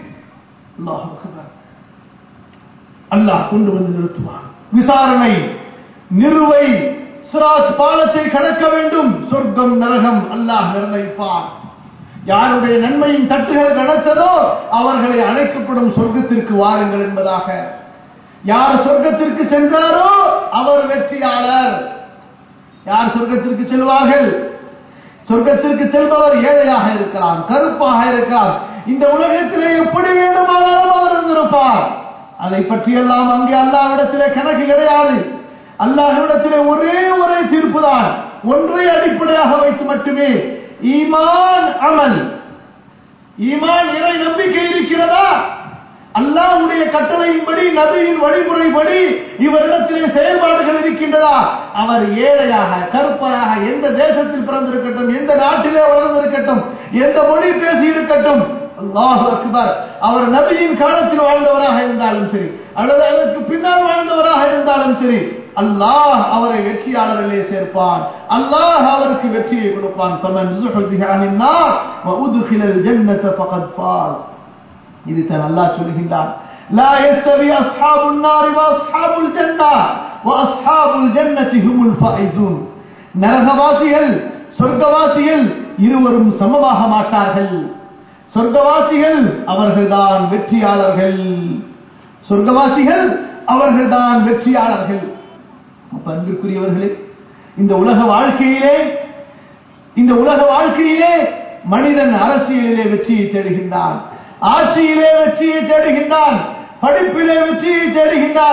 அல்லாஹ் கொண்டு வந்து நிறுத்துவான் விசாரணை நிறுவை சிராஜ் பாலத்தை கடக்க வேண்டும் சொர்க்கம் நரகம் அல்லாஹ் நிர்ணயிப்பான் யாருடைய நன்மையின் தட்டுகள் நடத்ததோ அவர்களை அழைக்கப்படும் சொர்க்கத்திற்கு வாருங்கள் என்பதாக யார் சொர்க்கத்திற்கு சென்றாரோ அவர் வெற்றியாளர் யார் சொர்க்கத்திற்கு செல்வார்கள் சொர்க்கத்திற்கு செல்பவர் ஏழையாக இருக்கலாம் கருப்பாக இருக்கலாம் இந்த உலகத்திலே எப்படி வேண்டுமானாலும் அவர் இருந்திருப்பார் அதை பற்றியெல்லாம் அங்கே அல்லாவிடத்திலே கணக்கு கிடையாது அல்லாஹ்விடத்திலே ஒரே ஒரே தீர்ப்பு தான் ஒன்றை அடிப்படையாக வைத்து மட்டுமே ஈமான் அமல் ஈமான் இறை நம்பிக்கை இருக்கிறதா அல்லாஹ்வுடைய கட்டளையின்படி நபியின் வழிமுறைப்படி இவரிடத்திலே செயல்பாடுகள் இருக்கின்றதா அவர் ஏழையாக கருப்பராக எந்த தேசத்தில் பிறந்திருக்கட்டும் எந்த நாட்டிலே வளர்ந்திருக்கட்டும் எந்த மொழி பேசி இருக்கட்டும் அல்லாஹ் அக்பர் அவர் நபியின் காலத்தில் வாழ்ந்தவராக இருந்தாலும் சரி அல்லது அதற்கு பின்னால் வாழ்ந்தவராக இருந்தாலும் சரி அல்லாஹ் அவரை வெற்றியாளர்களே சேர்ப்பான் அல்லாஹ் அவருக்கு வெற்றியை கொடுப்பான் فمن زحزح عن النار وادخل الجنه فقد فاز இது தான் அல்லாஹ் சொல்கின்றான் لا يستوي اصحاب النار واصحاب الجنه واصحاب الجنه هم الفائزون நரகவாசிகள் சொர்க்கவாசிகள் இருவரும் சமமாக மாட்டார்கள் சொர்க்கவாசிகள் அவர்கள்தான் வெற்றியாளர்கள் சொர்க்கவாசிகள் அவர்கள்தான் வெற்றியாளர்கள் அப்ப அன்பிற்குரியவர்களே இந்த உலக வாழ்க்கையிலே இந்த உலக வாழ்க்கையிலே மனிதன் அரசியலிலே வெற்றியை தேடுகின்றான் ஆட்சியிலே வெற்றியை தேடுகின்றான் படிப்பிலே வெற்றியை தேடுகின்றான்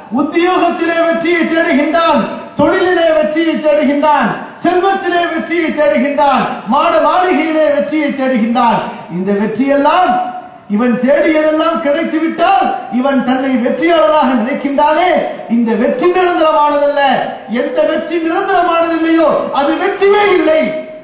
உத்தியோகத்திலே வெற்றியை தேடுகின்றான் தொழிலிலே வெற்றியை தேடுகின்றான் செல்வத்திலே வெற்றியை தேடுகின்றான் மாட மாளிகையிலே வெற்றியை தேடுகின்றான் இந்த வெற்றியெல்லாம் இவன் தேடியதெல்லாம் கிடைத்து விட்டால் இவன் தன்னை வெற்றியாளராக நினைக்கின்றானே இந்த வெற்றி நிரந்தரமானதல்ல எந்த வெற்றி நிரந்தரமானதில்லையோ அது வெற்றியே இல்லை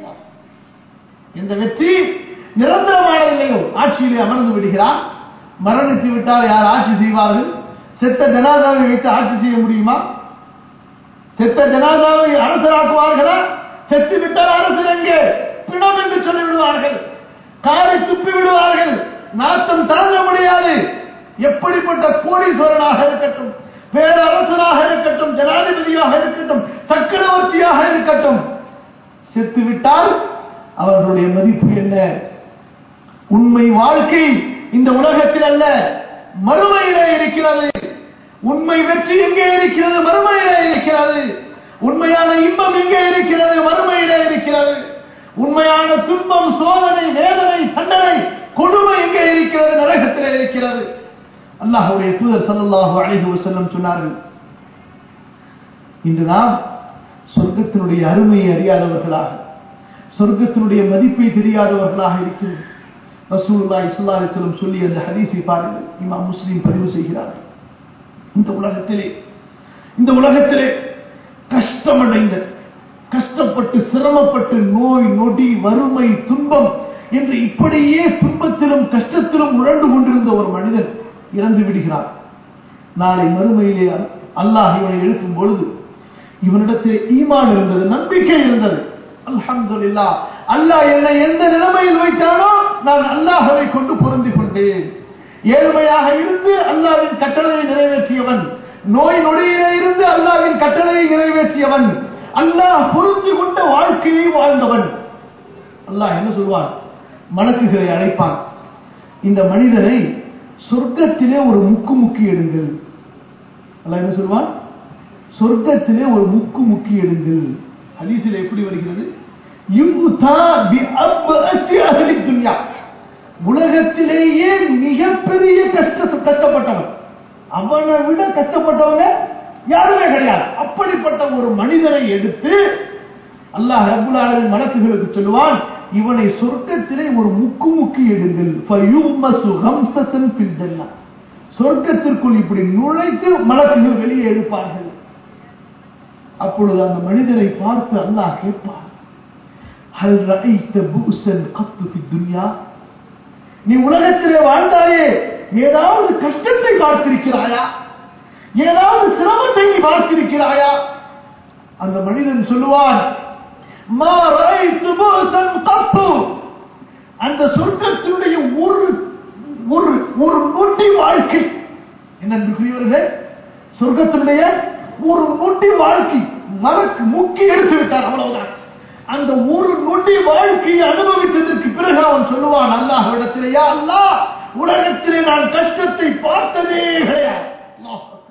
இந்த வெற்றி நிரந்தரமானதில்லையோ ஆட்சியிலே அமர்ந்து விடுகிறான் மரணித்து விட்டால் யார் ஆட்சி செய்வார்கள் செத்த ஜனாதாவை வைத்து ஆட்சி செய்ய முடியுமா செத்த ஜனாதாவை அரசராக்குவார்களா செத்து விட்டால் அரசர் எங்கே பிணம் என்று சொல்லி விடுவார்கள் காரை துப்பி விடுவார்கள் நாட்டம் தாங்க முடியாது எப்படிப்பட்ட கோடீஸ்வரனாக இருக்கட்டும் பேரரசனாக இருக்கட்டும் ஜனாதிபதியாக இருக்கட்டும் சக்கரவர்த்தியாக இருக்கட்டும் செத்து விட்டால் அவர்களுடைய மதிப்பு என்ன உண்மை வாழ்க்கை இந்த உலகத்தில் அல்ல மறுமையிலே இருக்கிறது உண்மை வெற்றி எங்கே இருக்கிறது மறுமையிலே இருக்கிறது உண்மையான இன்பம் எங்கே இருக்கிறது மறுமையிலே இருக்கிறது உண்மையான துன்பம் சோதனை வேதனை தண்டனை கொடுமை எங்கே இருக்கிறது நரகத்திலே இருக்கிறது அல்லாஹுடைய தூதர் சல்லாஹூ அழைகு செல்லம் சொன்னார்கள் இன்று நாம் சொர்க்கத்தினுடைய அருமையை அறியாதவர்களாக சொர்க்கத்தினுடைய மதிப்பை தெரியாதவர்களாக இருக்கிறது ரசூலுல்லாஹி ஸல்லல்லாஹு அலைஹி வஸல்லம் சொல்லி அந்த ஹதீஸை பாருங்கள் இமாம் முஸ்லிம் பதிவு செய்கிறார் இந்த உலகத்திலே இந்த உலகத்திலே கஷ்டமடைந்த கஷ்டப்பட்டு சிரமப்பட்டு நோய் நொடி வறுமை துன்பம் என்று இப்படியே துன்பத்திலும் கஷ்டத்திலும் உழண்டு கொண்டிருந்த ஒரு மனிதன் இறந்து விடுகிறார் நாளை மறுமையிலே அல்லாஹ் இவனை எழுப்பும் பொழுது இவனிடத்தில் ஈமான் இருந்தது நம்பிக்கை இருந்தது அல்ஹம்துலில்லா அல்லாஹ் என்னை எந்த நிலைமையில் வைத்தானோ நான் அல்லாஹவை கொண்டு பொருந்தி கொண்டேன் ஏழ்மையாக இருந்து அல்லாவின் கட்டளையை நிறைவேற்றியவன் நோய் நொடியிலே இருந்து அல்லாவின் கட்டளையை நிறைவேற்றியவன் அல்லாஹ் புரிந்து கொண்ட வாழ்க்கையை வாழ்ந்தவன் அல்லாஹ் என்ன சொல்வான் மலக்குகளை அழைப்பான் இந்த மனிதனை சொர்க்கத்திலே ஒரு முக்கு முக்கி எடுங்கள் அல்லாஹ் என்ன சொல்வான் சொர்க்கத்திலே ஒரு முக்கு முக்கி எடுங்கள் ஹதீஸில் எப்படி வருகிறது துன்யா உலகத்திலேயே மிகப்பெரிய கஷ்ட கஷ்டப்பட்டவன் அவனை விட கஷ்டப்பட்டவங்க யாருமே கிடையாது அப்படிப்பட்ட ஒரு மனிதனை எடுத்து அல்லாஹ் ரபுல்லாவின் மலக்குகளுக்கு சொல்லுவான் இவனை சொர்க்கத்திலே ஒரு முக்கு முக்கி எடுங்கள் சொர்க்கத்திற்குள் இப்படி நுழைத்து மலக்குகள் வெளியே எடுப்பார்கள் அப்பொழுது அந்த மனிதனை பார்த்து அல்லாஹ் கேட்பான் ஹல் ரஐத்த புஸன் கத்து ஃபி துன்யா நீ உலகத்திலே வாழ்ந்தாயே ஏதாவது கஷ்டத்தை பார்த்திருக்கிறாயா ஏதாவது சிரமத்தை நீ பார்த்திருக்கிறாயா அந்த மனிதன் சொல்லுவான் மா ரஐத்து புஸன் கத்து அந்த சொர்க்கத்தினுடைய ஒரு ஒரு ஒரு நொடி வாழ்க்கை என்ன புரியவர்களே சொர்க்கத்தினுடைய ஒரு நொடி வாழ்க்கை மலக்கு முக்கி எடுத்து விட்டார் அவ்வளவுதான் அந்த ஒரு நொடி வாழ்க்கையை அனுபவித்ததற்கு பிறகு அவன் சொல்லுவான் அல்லாஹ் இடத்திலேயா அல்லாஹ் உலகத்திலே நான் கஷ்டத்தை பார்த்ததே கிடையாது